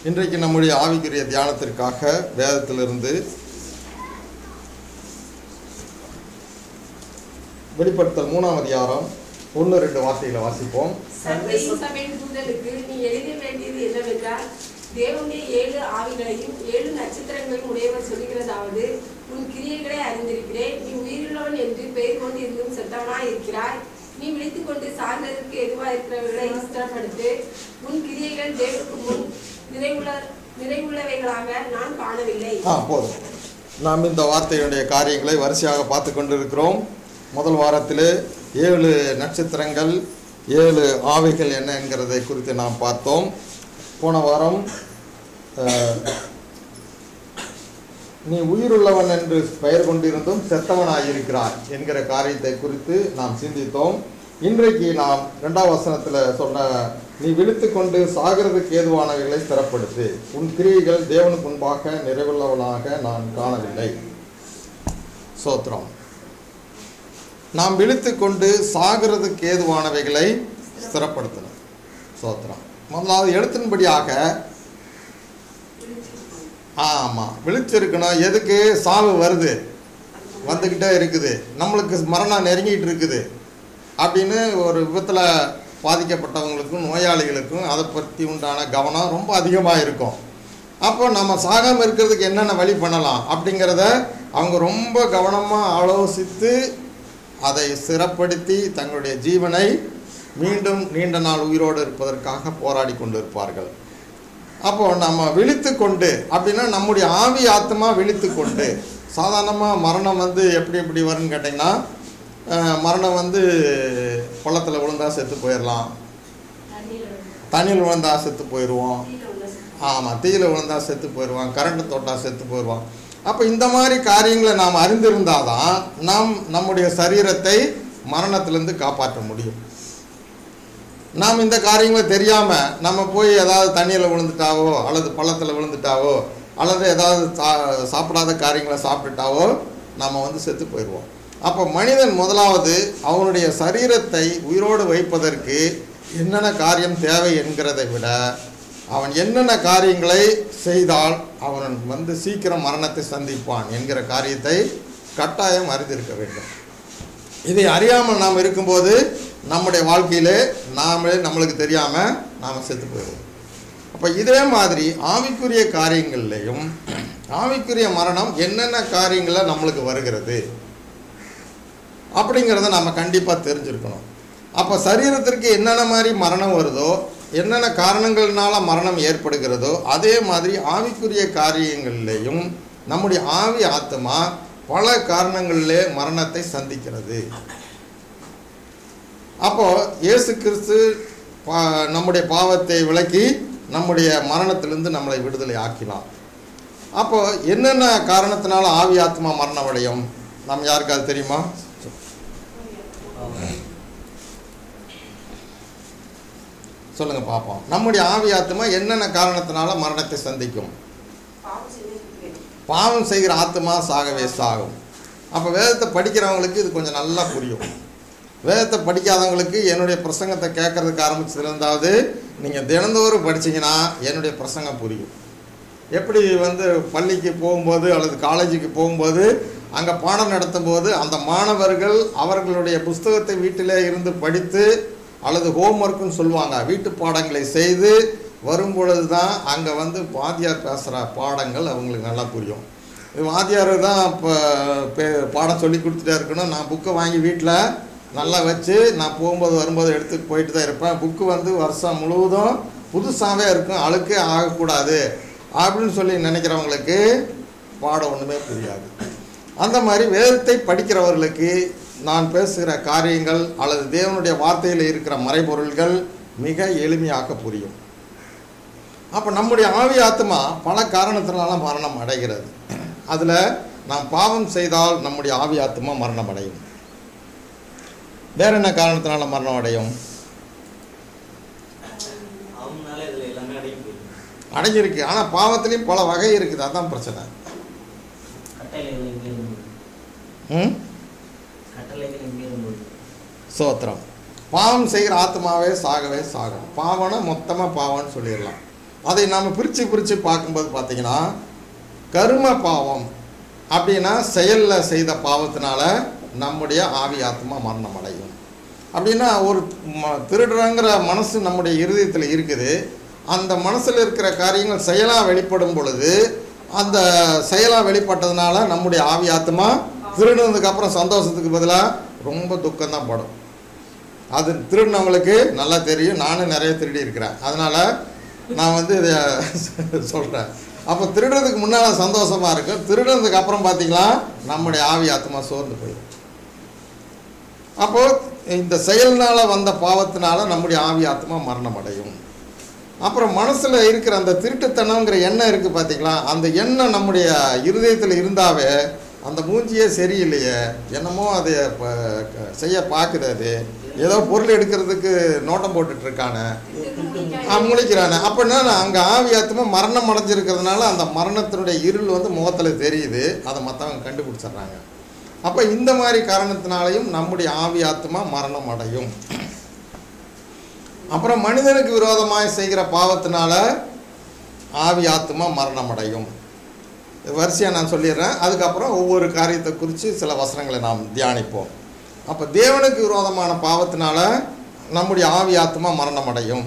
இன்றைக்கு நம்முடைய ஆவிக்குரிய தியானத்திற்காக வேதத்திலிருந்து வெளிப்படுத்தல் மூணாம் அதிகாரம் ஒன்று ரெண்டு வார்த்தைகளை வாசிப்போம் சர்வையும் சபையின் தூதனுக்கு நீ எழுத வேண்டியது என்னவென்றால் தேவனுடைய ஏழு ஆவிகளையும் ஏழு நட்சத்திரங்களையும் உடையவர் சொல்லுகிறதாவது உன் கிரியைகளை அறிந்திருக்கிறேன் நீ உயிருள்ளவன் என்று பெயர் கொண்டு இருந்தும் செத்தவனாய் இருக்கிறாய் நீ விழித்துக் கொண்டு சார்ந்ததற்கு எதுவா இருக்கிறவர்களை ஸ்திரப்படுத்து உன் கிரியைகள் தேவனுக்கு முன் நிறைவுள்ள நிறைவுள்ளவைகளாக நான் காணவில்லை ஆ போதும் நாம் இந்த வார்த்தையுடைய காரியங்களை வரிசையாக பார்த்து கொண்டிருக்கிறோம் முதல் வாரத்தில் ஏழு நட்சத்திரங்கள் ஏழு ஆவிகள் என்ன என்கிறதை குறித்து நாம் பார்த்தோம் போன வாரம் அஹ், நீ உயிருள்ளவன் என்று பெயர் கொண்டிருந்தும் செத்தவனாயிருக்கிறாய் என்கிற காரியத்தை குறித்து நாம் சிந்தித்தோம் இன்றைக்கு நாம் இரண்டாம் வசனத்தில் சொன்ன நீ விழித்துக் கொண்டு சாகிறதுக்கு ஏதுவானவைகளை ஸ்திரப்படுத்து உன் கிரியைகள் தேவனுக்கு முன்பாக நிறைவுள்ளவனாக நான் காணவில்லை சோத்திரம் நாம் விழித்துக் கொண்டு சாகிறதுக்கு ஏதுவானவைகளை ஸ்திரப்படுத்தணும் சோத்திரம் முதலாவது எழுத்தின்படியாக ஆமாம் விழிச்சிருக்கணும் எதுக்கு சாவு வருது வந்துக்கிட்டே இருக்குது நம்மளுக்கு மரணம் நெருங்கிட்டு இருக்குது அப்படின்னு ஒரு விபத்தில் பாதிக்கப்பட்டவங்களுக்கும் நோயாளிகளுக்கும் அதை பற்றி உண்டான கவனம் ரொம்ப அதிகமாக இருக்கும் அப்போ நம்ம சாகாமல் இருக்கிறதுக்கு என்னென்ன வழி பண்ணலாம் அப்படிங்கிறத அவங்க ரொம்ப கவனமாக ஆலோசித்து அதை சிறப்படுத்தி தங்களுடைய ஜீவனை மீண்டும் நீண்ட நாள் உயிரோடு இருப்பதற்காக போராடி கொண்டு இருப்பார்கள் அப்போ நம்ம விழித்து கொண்டு அப்படின்னா நம்முடைய ஆவி ஆத்மா விழித்து கொண்டு சாதாரணமாக மரணம் வந்து எப்படி எப்படி வரும்னு கேட்டிங்கன்னா அஹ், மரணம் வந்து பள்ளத்தில் விழுந்தா செத்து போயிடலாம் தண்ணியில் விழுந்தா செத்து போயிடுவோம் ஆமாம் தீயில விழுந்தா செத்து போயிடுவான் கரண்ட் தொட்டா செத்து போயிடுவான் அப்போ இந்த மாதிரி காரியங்களை நாம் அறிந்திருந்தால் தான் நாம் நம்முடைய சரீரத்தை மரணத்திலிருந்து காப்பாற்ற முடியும் நாம் இந்த காரியங்களை தெரியாமல் நம்ம போய் ஏதாவது தண்ணியில் விழுந்துட்டாவோ அல்லது பள்ளத்தில் விழுந்துட்டாவோ அல்லது ஏதாவது சா சாப்பிடாத காரியங்களை சாப்பிட்டுட்டாவோ நம்ம வந்து செத்து போயிடுவோம் அப்போ மனிதன் முதலாவது அவனுடைய சரீரத்தை உயிரோடு வைப்பதற்கு என்னென்ன காரியம் தேவை என்கிறதை விட அவன் என்னென்ன காரியங்களை செய்தால் அவன் வந்து சீக்கிரம் மரணத்தை சந்திப்பான் என்கிற காரியத்தை கட்டாயம் அறிந்திருக்க வேண்டும் இதை அறியாமல் நாம் இருக்கும்போது நம்முடைய வாழ்க்கையிலே நாமளே நம்மளுக்கு தெரியாமல் நாம் செத்து போயிடுவோம் அப்போ இதே மாதிரி ஆவிக்குரிய காரியங்கள்லையும் ஆவிக்குரிய மரணம் என்னென்ன காரியங்களில் நம்மளுக்கு வருகிறது அப்படிங்கிறத நம்ம கண்டிப்பாக தெரிஞ்சிருக்கணும் அப்போ சரீரத்திற்கு என்னென்ன மாதிரி மரணம் வருதோ என்னென்ன காரணங்கள்னால மரணம் ஏற்படுகிறதோ அதே மாதிரி ஆவிக்குரிய காரியங்கள்லேயும் நம்முடைய ஆவி ஆத்மா பல காரணங்களிலே மரணத்தை சந்திக்கிறது அப்போ இயேசு கிறிஸ்து பா- நம்முடைய பாவத்தை விலக்கி நம்முடைய மரணத்திலிருந்து நம்மளை விடுதலை ஆக்கினார் அப்போ என்னென்ன காரணத்தினால ஆவி ஆத்மா மரணம் அடையும் நம்ம யாருக்கு அது தெரியுமா சொல்லுங்க பார்ப்போம் நம்முடைய ஆவி ஆத்மா என்னென்ன காரணத்தினால மரணத்தை சந்திக்கும் பாவம் செய்திருக்கிறேன். பாவம் செய்கிற ஆத்மா சாகவே சாகும் அப்போ வேதத்தை படிக்கிறவங்களுக்கு இது கொஞ்சம் நல்லா புரியும் வேதத்தை படிக்காதவங்களுக்கு என்னுடைய பிரசங்கத்தை கேட்கறதுக்கு ஆரம்பிச்சதுலேருந்தாவது நீங்கள் தினந்தோறும் படிச்சீங்கன்னா என்னுடைய பிரசங்கம் புரியும் எப்படி வந்து பள்ளிக்கு போகும்போது அல்லது காலேஜுக்கு போகும்போது அங்கே பாடம் நடத்தும்போது அந்த மாணவர்கள் அவர்களுடைய புஸ்தகத்தை வீட்டிலே இருந்து படித்து அல்லது ஹோம்ஒர்க்குன்னு சொல்லுவாங்க வீட்டு பாடங்களை செய்து வரும் பொழுது தான் அங்கே வந்து வாத்தியார் பேசுகிற பாடங்கள் அவங்களுக்கு நல்லா புரியும் இது வாத்தியார் தான் இப்போ பே- பாடம் சொல்லி கொடுத்துட்டே இருக்கணும் நான் புக்கை வாங்கி வீட்டில் நல்லா வச்சு நான் போகும்போது வரும்போது எடுத்துட்டு போயிட்டு தான் இருப்பேன் புக்கு வந்து வருஷம் முழுவதும் புதுசாகவே இருக்கும் அழுக்கே ஆகக்கூடாது அப்படின்னு சொல்லி நினைக்கிறவங்களுக்கு பாடம் ஒன்றுமே புரியாது அந்த மாதிரி வேதத்தை படிக்கிறவர்களுக்கு நான் பேசுகிற காரியங்கள் அல்லது தேவனுடைய வார்த்தையில் இருக்கிற மறைபொருள்கள் மிக எளிமையாக புரியும் அப்போ நம்முடைய ஆவி ஆத்மா பல காரணத்தினால மரணம் அடைகிறது அதில் நாம் பாவம் செய்தால் நம்முடைய ஆவி ஆத்மா மரணம் அடையும் வேற என்ன காரணத்தினால மரணம் அடையும் அவங்களால இதுல எல்லாமே அடங்கி போயிடும் அடைஞ்சிருக்கு ஆனால் பாவத்திலையும் பல வகை இருக்குது அதான் பிரச்சனை கட்டளைகள் எங்கே இருந்தது ம் கட்டளைகள் எங்கே இருந்தது சோத்திரம் பாவம் செய்கிற ஆத்மாவே சாகவே சாகும் பாவம்னா மொத்தமாக பாவம்னு சொல்லிடலாம் அதை நாம் பிரித்து பிரித்து பார்க்கும்போது பார்த்தீங்கன்னா கர்ம பாவம் அப்படின்னா செயலில் செய்த பாவத்தினால நம்முடைய ஆவி ஆத்மா மரணம் அடையும் அப்படின்னா ஒரு ம- திருடுறங்கிற மனசு நம்முடைய இருதயத்தில் இருக்குது அந்த மனசில் இருக்கிற காரியங்கள் செயலாக வெளிப்படும் பொழுது அந்த செயலாக வெளிப்பட்டதுனால நம்முடைய ஆவி ஆத்மா திருடுனதுக்கு அப்புறம் சந்தோஷத்துக்கு பதிலாக ரொம்ப துக்கம்தான் படும் அது திருடினவங்களுக்கு நல்லா தெரியும் நானும் நிறைய திருடி இருக்கிறேன் அதனால் நான் வந்து இதை சொல்கிறேன் அப்போ திருடுறதுக்கு முன்னால் சந்தோஷமாக இருக்கும் திருடுனதுக்கு அப்புறம் பார்த்தீங்களா நம்முடைய ஆவி ஆத்மா சோர்ந்து போயிடும் அப்போது இந்த செயல்னால் வந்த பாவத்தினால நம்முடைய ஆவி ஆத்மா மரணம் அடையும் அப்புறம் மனசில் இருக்கிற அந்த திருட்டுத்தனங்கிற எண்ணம் இருக்குது பார்த்தீங்களா அந்த எண்ணம் நம்முடைய இருதயத்தில் இருந்தாவே அந்த மூஞ்சியே சரியில்லையே என்னமோ அதை ப- க- செய்ய பார்க்குது அது ஏதோ பொருள் எடுக்கிறதுக்கு நோட்டம் போட்டுட்டு இருக்கானே ஆ, முழிக்கிறானே அப்படின்னா அங்கே ஆவி ஆத்மா மரணம் அடைஞ்சிருக்கிறதுனால அந்த மரணத்தினுடைய இருள் வந்து முகத்தில் தெரியுது அதை மற்றவங்க கண்டுபிடிச்சிடுறாங்க அப்போ இந்த மாதிரி காரணத்தினாலையும் நம்முடைய ஆவி ஆத்மா மரணம் அடையும் அப்புறம் மனிதனுக்கு விரோதமாய் செய்கிற பாவத்தினால ஆவி ஆத்மா மரணம் அடையும் வரிசையாக நான் சொல்லிடுறேன் அதுக்கப்புறம் ஒவ்வொரு காரியத்தை குறித்து சில வசனங்களை நாம் தியானிப்போம் அப்போ தேவனுக்கு விரோதமான பாவத்தினால நம்முடைய ஆவி ஆத்மா மரணம் அடையும்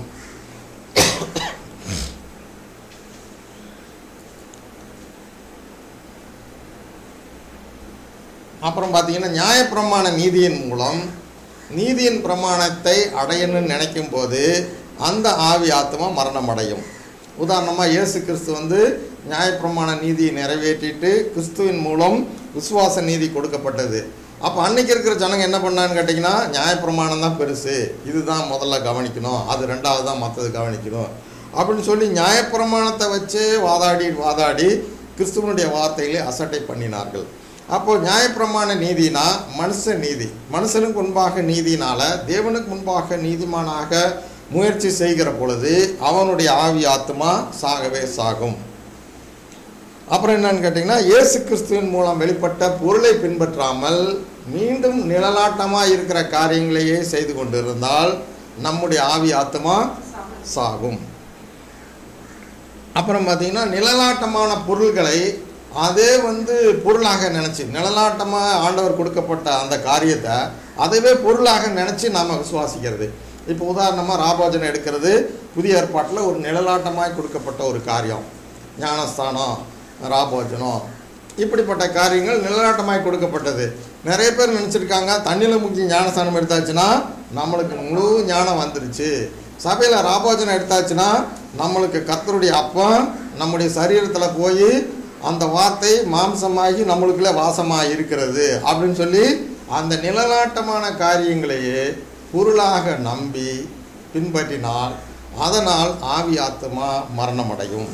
அப்புறம் பார்த்தீங்கன்னா நியாயப்பிரமாண நீதியின் மூலம் நீதியின் பிரமாணத்தை அடையணும்னு நினைக்கும் போது அந்த ஆவி ஆத்மா மரணம் அடையும் உதாரணமாக இயேசு கிறிஸ்து வந்து நியாயப்பிரமாண நீதியை நிறைவேற்றிட்டு கிறிஸ்துவின் மூலம் விசுவாச நீதி கொடுக்கப்பட்டது அப்போ அன்னைக்கு இருக்கிற ஜனங்க என்ன பண்ணான்னு கேட்டிங்கன்னா நியாயப்பிரமாணம் தான் பெருசு இதுதான் முதல்ல கவனிக்கணும் அது ரெண்டாவது தான் மற்றது கவனிக்கணும் அப்படின்னு சொல்லி நியாயப்பிரமாணத்தை வச்சே வாதாடி வாதாடி கிறிஸ்துவனுடைய வார்த்தைகளை அசட்டை பண்ணினார்கள் அப்போ நியாயப்பிரமாண நீதினா மனுஷ நீதி மனுஷனுக்கு முன்பாக நீதினால தேவனுக்கு முன்பாக நீதிமானாக முயற்சி செய்கிற பொழுது அவனுடைய ஆவி ஆத்மா சாகவே சாகும் அப்புறம் என்னன்னு கேட்டிங்கன்னா இயேசு கிறிஸ்துவின் மூலம் வெளிப்பட்ட பொருளை பின்பற்றாமல் மீண்டும் நிழலாட்டமாக இருக்கிற காரியங்களையே செய்து கொண்டிருந்தால் நம்முடைய ஆவி ஆத்மா சாகும் அப்புறம் பார்த்தீங்கன்னா நிழலாட்டமான பொருள்களை அதே வந்து பொருளாக நினச்சி நிழலாட்டமாக ஆண்டவர் கொடுக்கப்பட்ட அந்த காரியத்தை அதுவே பொருளாக நினச்சி நாம் விசுவாசிக்கிறது இப்போ உதாரணமாக ராபோஜனம் எடுக்கிறது புதிய ஏற்பாட்டில் ஒரு நிழலாட்டமாய் கொடுக்கப்பட்ட ஒரு காரியம் ஞானஸ்தானம் ராபோஜனம் இப்படிப்பட்ட காரியங்கள் நிழலாட்டமாய் கொடுக்கப்பட்டது நிறைய பேர் நினச்சிருக்காங்க தண்ணியில் முக்கி ஞானஸ்தானம் எடுத்தாச்சுன்னா நம்மளுக்கு முழு ஞானம் வந்துருச்சு சபையில் ராபோஜனம் எடுத்தாச்சுன்னா நம்மளுக்கு கர்த்தருடைய அப்பம் நம்முடைய சரீரத்தில் போய் அந்த வார்த்தை மாம்சமாகி நம்மளுக்குள்ளே வாசமாக இருக்கிறது அப்படின்னு சொல்லி அந்த நிழலாட்டமான காரியங்களையே பொருளாக நம்பி பின்பற்றினால் அதனால் ஆவி ஆத்மா மரணமடையும்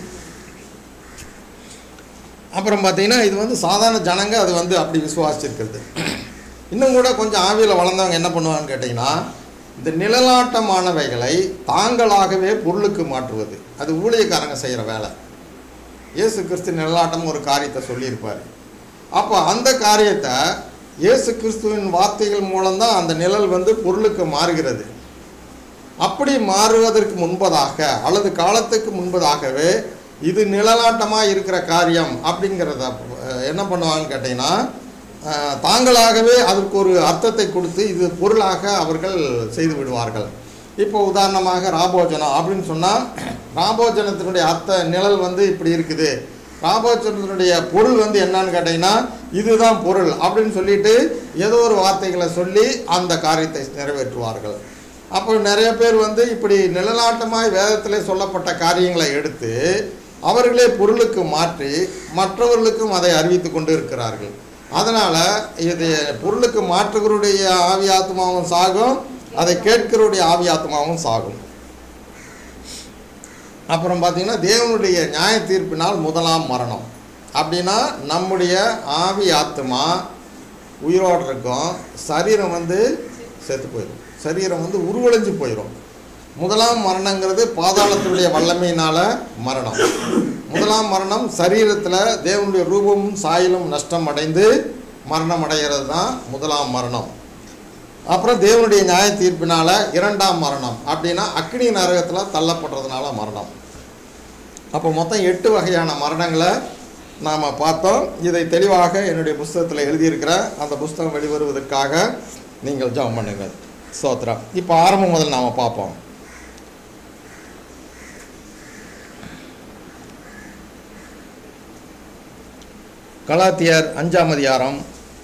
அப்புறம் பார்த்தீங்கன்னா இது வந்து சாதாரண ஜனங்க அது வந்து அப்படி விசுவாசிச்சிருக்கிறது இன்னும் கூட கொஞ்சம் ஆவியில் வளர்ந்தவங்க என்ன பண்ணுவாங்கன்னு கேட்டிங்கன்னா இந்த நிழலாட்டமானவைகளை தாங்களாகவே பொருளுக்கு மாற்றுவது அது ஊழியக்காரங்க செய்கிற வேலை இயேசு கிறிஸ்து நிழலாட்டம் ஒரு காரியத்தை சொல்லியிருப்பார் அப்போ அந்த காரியத்தை இயேசு கிறிஸ்துவின் வார்த்தைகள் மூலம்தான் அந்த நிழல் வந்து பொருளுக்கு மாறுகிறது அப்படி மாறுவதற்கு முன்பதாக அல்லது காலத்துக்கு முன்பதாகவே இது நிழலாட்டமாக இருக்கிற காரியம் அப்படிங்கிறத அஹ், என்ன பண்ணுவாங்கன்னு கேட்டிங்கன்னா அஹ், தாங்களாகவே அதற்கு ஒரு அர்த்தத்தை கொடுத்து இது பொருளாக அவர்கள் செய்து விடுவார்கள் இப்போ உதாரணமாக ராபோஜனம் அப்படின்னு சொன்னால் ராபோஜனத்தினுடைய அர்த்த நிழல் வந்து இப்படி இருக்குது ராபோஜனத்தினுடைய பொருள் வந்து என்னன்னு கேட்டிங்கன்னா இதுதான் பொருள் அப்படின்னு சொல்லிட்டு ஏதோ ஒரு வார்த்தைகளை சொல்லி அந்த காரியத்தை நிறைவேற்றுவார்கள் அப்போ நிறைய பேர் வந்து இப்படி நிழலாட்டமாய் வேதத்திலே சொல்லப்பட்ட காரியங்களை எடுத்து அவர்களே பொருளுக்கு மாற்றி மற்றவர்களுக்கும் அதை அறிவித்து கொண்டு இருக்கிறார்கள் அதனால் இது பொருளுக்கு மாற்றுகிறவருடைய ஆவி ஆத்மாவும் சாகும் அதை கேட்கிறவருடைய ஆவி ஆத்மாவும் சாகும் அப்புறம் பார்த்தீங்கன்னா தேவனுடைய நியாய தீர்ப்பினால் முதலாம் மரணம் அப்படின்னா நம்முடைய ஆவி ஆத்மா உயிரோடு இருக்கும் சரீரம் வந்து செத்து போயிடும் சரீரம் வந்து உருவழிஞ்சு போயிடும் முதலாம் மரணங்கிறது பாதாளத்தினுடைய வல்லமையினால மரணம் முதலாம் மரணம் சரீரத்தில் தேவனுடைய ரூபமும் சாயலும் நஷ்டம் அடைந்து மரணம் அடைகிறது தான் முதலாம் மரணம் அப்புறம் தேவனுடைய நியாய தீர்ப்பினால இரண்டாம் மரணம் அப்படின்னா அக்னி நரகத்தில் தள்ளப்படுறதுனால மரணம் அப்போ மொத்தம் எட்டு வகையான மரணங்களை நாம் பார்த்தோம் இதை தெளிவாக என்னுடைய புஸ்தகத்தில் எழுதியிருக்கிறேன் அந்த புஸ்தகம் வெளிவருவதற்காக நீங்கள் ஜெபம் பண்ணுங்கள் ஸ்தோத்திரம் இப்போ ஆரம்பம் முதல் நாம் பார்ப்போம் கலாத்தியர் அஞ்சாம் அதிகாரம்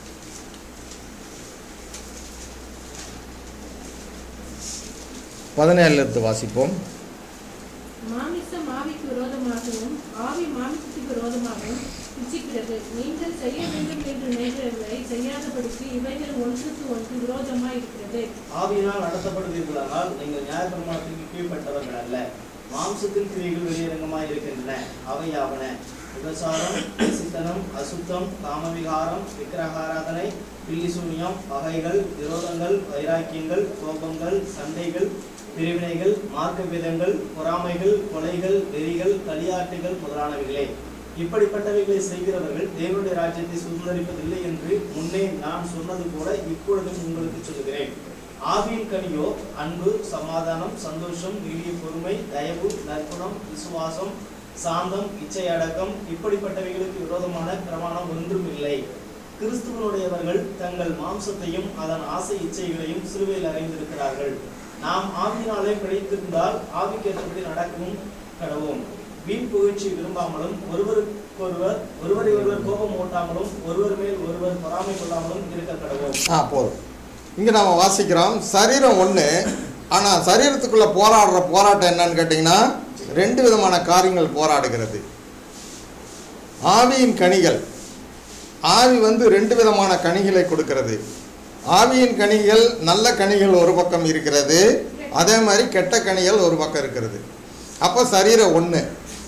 பதினேழுலேருந்து வாசிப்போம் மாமிசம் ஆவிக்கு விரோதமாகவும் ஆவி மாமிசத்துக்கு விரோதமாகவும் இச்சிக்கிறது நீங்கள் செய்ய வேண்டும் என்று நினைக்கிறவர்களை செய்யாதபடிக்கு இவைகள் ஒன்றுக்கு ஒன்று விரோதமாய் இருக்கிறது ஆவியினால் நடத்தப்படுவீர்களானால் நீங்கள் நியாயப்பிரமாணத்திற்கு கீழ்ப்பட்டவர்கள் அல்ல மாம்சத்தின் கிரியைகள் வெளியரங்கமாய் இருக்கின்றன அவை யாவன விபசாரம் சித்தனம் அசுத்தம் காமவிகாரம் விக்கிரகாராதனை பில்லிசூனியம் வகைகள் விரோதங்கள் வைராக்கியங்கள் கோபங்கள் சண்டைகள் பிரிவினைகள் மார்க்கவிதங்கள் பொறாமைகள் கொலைகள் வெறிகள் களியாட்டுகள் முதலானவைகளே இப்படிப்பட்டவைகளை செய்கிறவர்கள் தேவனுடைய ராஜ்யத்தை சுதந்திரிப்பதில்லை என்று முன்னே நான் சொன்னது போல இப்பொழுதும் உங்களுக்கு சொல்லுகிறேன் ஆவியின் கனியோ அன்பு சமாதானம் சந்தோஷம் நீடிய பொறுமை தயவு நற்குணம் விசுவாசம் சாந்தம் இச்சை அடக்கம் இப்படிப்பட்டவைகளுக்கு விரோதமான பிரமாணம் ஒன்றும் இல்லை கிறிஸ்துவனுடையவர்கள் தங்கள் மாம்சத்தையும் அதன் ஆசை இச்சைகளையும் சிலுவையில் அறைந்திருக்கிறார்கள் நாம் ஆவியினாலே பிழைத்திருந்தால் ஆவிக்கேற்றபடி நடக்கவும் கடவோம் வீண் புகழ்ச்சி விரும்பாமலும் ஒருவருக்கொருவர் ஒருவரை ஒருவர் கோபம் ஓட்டாமலும் ஒருவர் மேல் ஒருவர் பொறாமை கொள்ளாமலும் இருக்க கடவோம் ஆ போதும் இங்கே நாம் வாசிக்கிறோம் சரீரம் ஒன்று ஆனால் சரீரத்துக்குள்ளே போராடுற போராட்டம் என்னன்னு கேட்டிங்கன்னா ரெண்டு விதமான காரியங்கள் போராடுகிறது ஆவியின் கனிகள் ஆவி வந்து ரெண்டு விதமான கனிகளை கொடுக்கிறது ஆவியின் கனிகள் நல்ல கனிகள் ஒரு பக்கம் இருக்கிறது அதே மாதிரி கெட்ட கனிகள் ஒரு பக்கம் இருக்கிறது அப்போ சரீரம் ஒன்று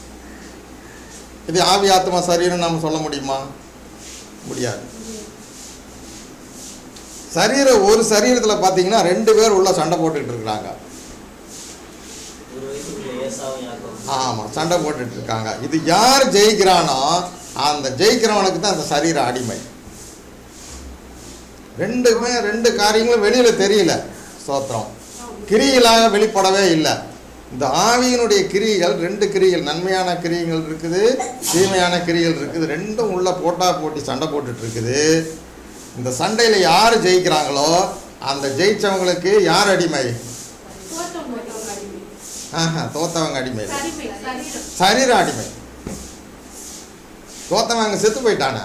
இது ஆவி ஆத்மா சரீரம் நம்ம சொல்ல முடியுமா முடியாது சரீரம் ஒரு சரீரத்தில் பார்த்தீங்கன்னா ரெண்டு பேர் உள்ள சண்டை போட்டுக்கிட்டு இருக்கிறாங்க ஒரு வயசுக்குள்ள ஏசாவும் யாக்கோபும். ஆமாம் சண்டை போட்டுட்டு இருக்காங்க இது யார் ஜெயிக்கிறானோ அந்த ஜெயிக்கிறவனுக்கு தான் அந்த சரீர அடிமை ரெண்டுமே ரெண்டு காரியங்களும் வெளியில் தெரியல ஸ்தோத்திரம் கிரியிலாக வெளிப்படவே இல்லை இந்த ஆவியினுடைய கிரிகள் ரெண்டு கிரிகள் நன்மையான கிரியைகள் இருக்குது தீமையான கிரிகள் இருக்குது ரெண்டும் உள்ள போட்டா போட்டி சண்டை போட்டுட்டு இருக்குது இந்த சண்டையில் யார் ஜெயிக்கிறாங்களோ அந்த ஜெயிச்சவங்களுக்கு யார் அடிமை தோட்டம் ஆஹா தோத்தவங்க அடிமை இல்லை. சரிமை சரீரம் சரீர அடிமை தோத்தவன் அங்கே செத்து போயிட்டானே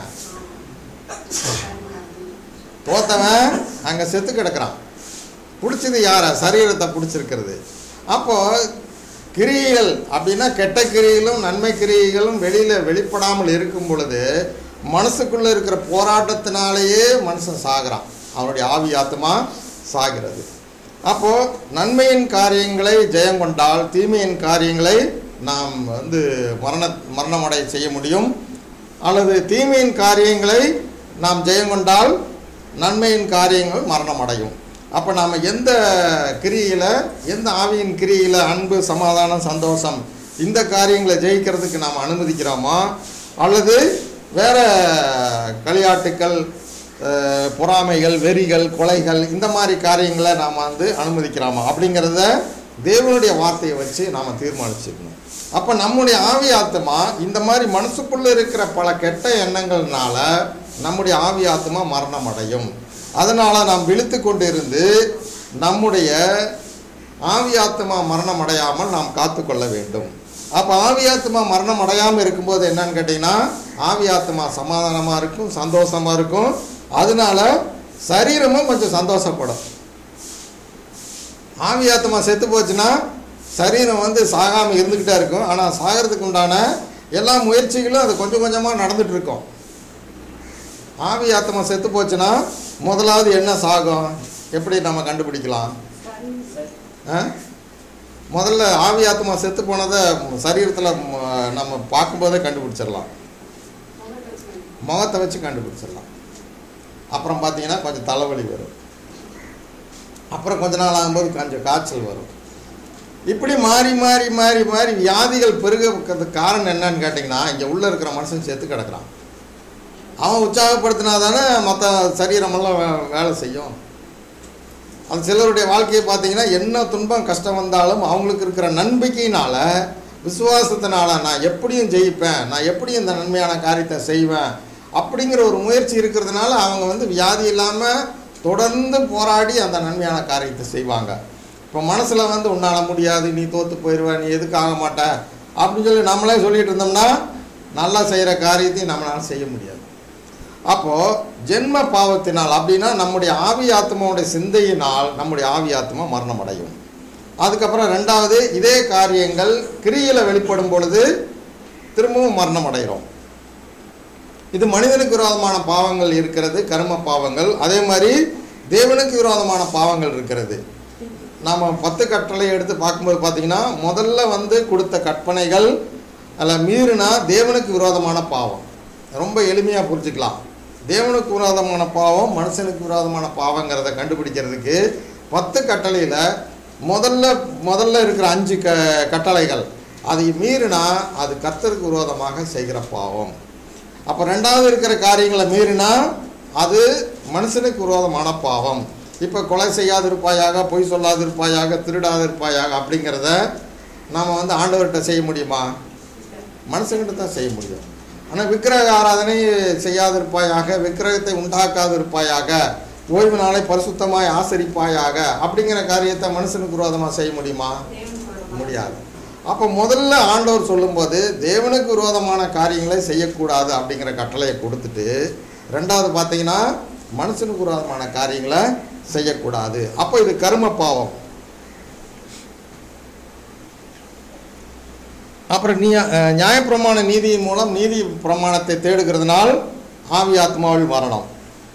தோத்தவன் அங்கே செத்து கிடக்குறான் பிடிச்சது யாரை சரீரத்தை பிடிச்சிருக்கிறது அப்போ கிரியைகள் அப்படின்னா கெட்ட கிரியைகளும் நன்மை கிரியைகளும் வெளியில் வெளிப்படாமல் இருக்கும் பொழுது மனசுக்குள்ளே இருக்கிற போராட்டத்தினாலேயே மனுஷன் சாகிறான் அவனுடைய ஆவி ஆத்மா சாகிறது அப்போது நன்மையின் காரியங்களை ஜெயம் கொண்டால் தீமையின் காரியங்களை நாம் வந்து மரண மரணமடை செய்ய முடியும் அல்லது தீமையின் காரியங்களை நாம் ஜெயம் கொண்டால் நன்மையின் காரியங்கள் மரணம் அடையும் அப்போ நாம் எந்த கிரியில் எந்த ஆவியின் கிரியில் அன்பு சமாதானம் சந்தோஷம் இந்த காரியங்களை ஜெயிக்கிறதுக்கு நாம் அனுமதிக்கிறோமோ அல்லது வேற களியாட்டுக்கள் அஹ், பொறாமைகள் வெறிகள் கொலைகள் இந்த மாதிரி காரியங்களை நாம் வந்து அனுமதிக்கிறோமா அப்படிங்கிறத தேவனுடைய வார்த்தையை வச்சு நாம் தீர்மானிச்சுக்கணும் அப்போ நம்முடைய ஆவி ஆத்மா இந்த மாதிரி மனசுக்குள்ளே இருக்கிற பல கெட்ட எண்ணங்கள்னால நம்முடைய ஆவி ஆத்மா மரணம் அடையும் அதனால் நாம் விழித்து கொண்டிருந்து நம்முடைய ஆவி ஆத்மா மரணம் அடையாமல் நாம் காத்துக்கொள்ள வேண்டும் அப்போ ஆவி ஆத்மா மரணம் அடையாமல் இருக்கும்போது என்னன்னு கேட்டிங்கன்னா ஆவி ஆத்மா சமாதானமாக இருக்கும் சந்தோஷமாக இருக்கும் அதனால சரீரமும் கொஞ்சம் சந்தோஷப்படும் ஆவி ஆத்மா செத்து போச்சுன்னா சரீரம் வந்து சாகாமல் இருந்துக்கிட்டே இருக்கும் ஆனால் சாகிறதுக்கு உண்டான எல்லா முயற்சிகளும் அது கொஞ்சம் கொஞ்சமாக நடந்துட்டு இருக்கும் ஆவி ஆத்மா செத்து போச்சுன்னா முதலாவது என்ன சாகும் எப்படி நம்ம கண்டுபிடிக்கலாம் ஆ? முதல்ல ஆவி ஆத்மா செத்து போனதை சரீரத்தில் நம்ம பார்க்கும்போதே கண்டுபிடிச்சிடலாம் முகத்தை வச்சு கண்டுபிடிச்சிடலாம் அப்புறம் பார்த்தீங்கன்னா கொஞ்சம் தலைவலி வரும் அப்புறம் கொஞ்ச நாள் ஆகும்போது கொஞ்சம் காய்ச்சல் வரும் இப்படி மாறி மாறி மாறி மாறி வியாதிகள் பெருகிறதுக்கு காரணம் என்னன்னு கேட்டிங்கன்னா இங்கே உள்ளே இருக்கிற மனுஷன் செத்து கிடக்குறான் அவன் உற்சாகப்படுத்தினா தானே மற்ற சரீரமெல்லாம் வே- வேலை செய்யும் அது சிலருடைய வாழ்க்கையை பார்த்தீங்கன்னா என்ன துன்பம் கஷ்டம் வந்தாலும் அவங்களுக்கு இருக்கிற நம்பிக்கையினால விசுவாசத்தினால நான் எப்படியும் ஜெயிப்பேன் நான் எப்படியும் இந்த நன்மையான காரியத்தை செய்வேன் அப்படிங்கிற ஒரு முயற்சி இருக்கிறதுனால அவங்க வந்து வியாதி இல்லாமல் தொடர்ந்து போராடி அந்த நன்மையான காரியத்தை செய்வாங்க இப்போ மனசில் வந்து உன்னால் முடியாது நீ தோற்று போயிடுவ நீ எதுக்கு ஆக மாட்ட அப்படின்னு சொல்லி நம்மளே சொல்லிட்டு இருந்தோம்னா நல்லா செய்கிற காரியத்தையும் நம்மளால் செய்ய முடியாது அப்போது ஜென்ம பாவத்தினால் அப்படின்னா நம்முடைய ஆவி ஆத்மாவுடைய சிந்தையினால் நம்முடைய ஆவி ஆத்மா மரணம் அடையும் அதுக்கப்புறம் ரெண்டாவது இதே காரியங்கள் கிரியில் வெளிப்படும் பொழுது திரும்பவும் மரணம் அடைகிறோம் இது மனிதனுக்கு விரோதமான பாவங்கள் இருக்கிறது கர்ம பாவங்கள் அதே மாதிரி தேவனுக்கு விரோதமான பாவங்கள் இருக்கிறது நாம் பத்து கட்டளை எடுத்து பார்க்கும்போது பார்த்தீங்கன்னா முதல்ல வந்து கொடுத்த கற்பனைகள் அதில் மீறினா தேவனுக்கு விரோதமான பாவம் ரொம்ப எளிமையாக புரிஞ்சுக்கலாம் தேவனுக்கு விரோதமான பாவம் மனுஷனுக்கு விரோதமான பாவங்கிறத கண்டுபிடிக்கிறதுக்கு பத்து கட்டளையில் முதல்ல முதல்ல இருக்கிற அஞ்சு க கட்டளைகள் அதை மீறினா அது கர்த்தருக்கு விரோதமாக செய்கிற பாவம் அப்போ ரெண்டாவது இருக்கிற காரியங்களை மீறினா அது மனுஷனுக்கு விரோதமான பாவம் இப்போ கொலை செய்யாதிருப்பாயாக பொய் சொல்லாதிருப்பாயாக திருடாதிருப்பாயாக அப்படிங்கிறத நாம் வந்து ஆண்டவர்கிட்ட செய்ய முடியுமா மனுஷங்கிட்ட தான் செய்ய முடியும் ஆனால் விக்கிரக ஆராதனை செய்யாதிருப்பாயாக விக்கிரகத்தை உண்டாக்காதிருப்பாயாக ஓய்வு நாளை பரிசுத்தமாய் ஆசரிப்பாயாக அப்படிங்கிற காரியத்தை மனுஷனுக்கு விரோதமாக செய்ய முடியுமா தேவன் மூலமா. முடியாது அப்போ முதல்ல ஆண்டவர் சொல்லும்போது தேவனுக்கு விரோதமான காரியங்களை செய்யக்கூடாது அப்படிங்கிற கட்டளையை கொடுத்துட்டு ரெண்டாவது பார்த்தீங்கன்னா மனுஷனுக்கு விரோதமான காரியங்களை செய்யக்கூடாது அப்போ இது கர்ம பாவம் அப்புறம் நீ அஹ், நியாயப்பிரமாண நீதியின் மூலம் நீதி பிரமாணத்தை தேடுகிறதுனால் ஆவி ஆத்மாவில் மரணம்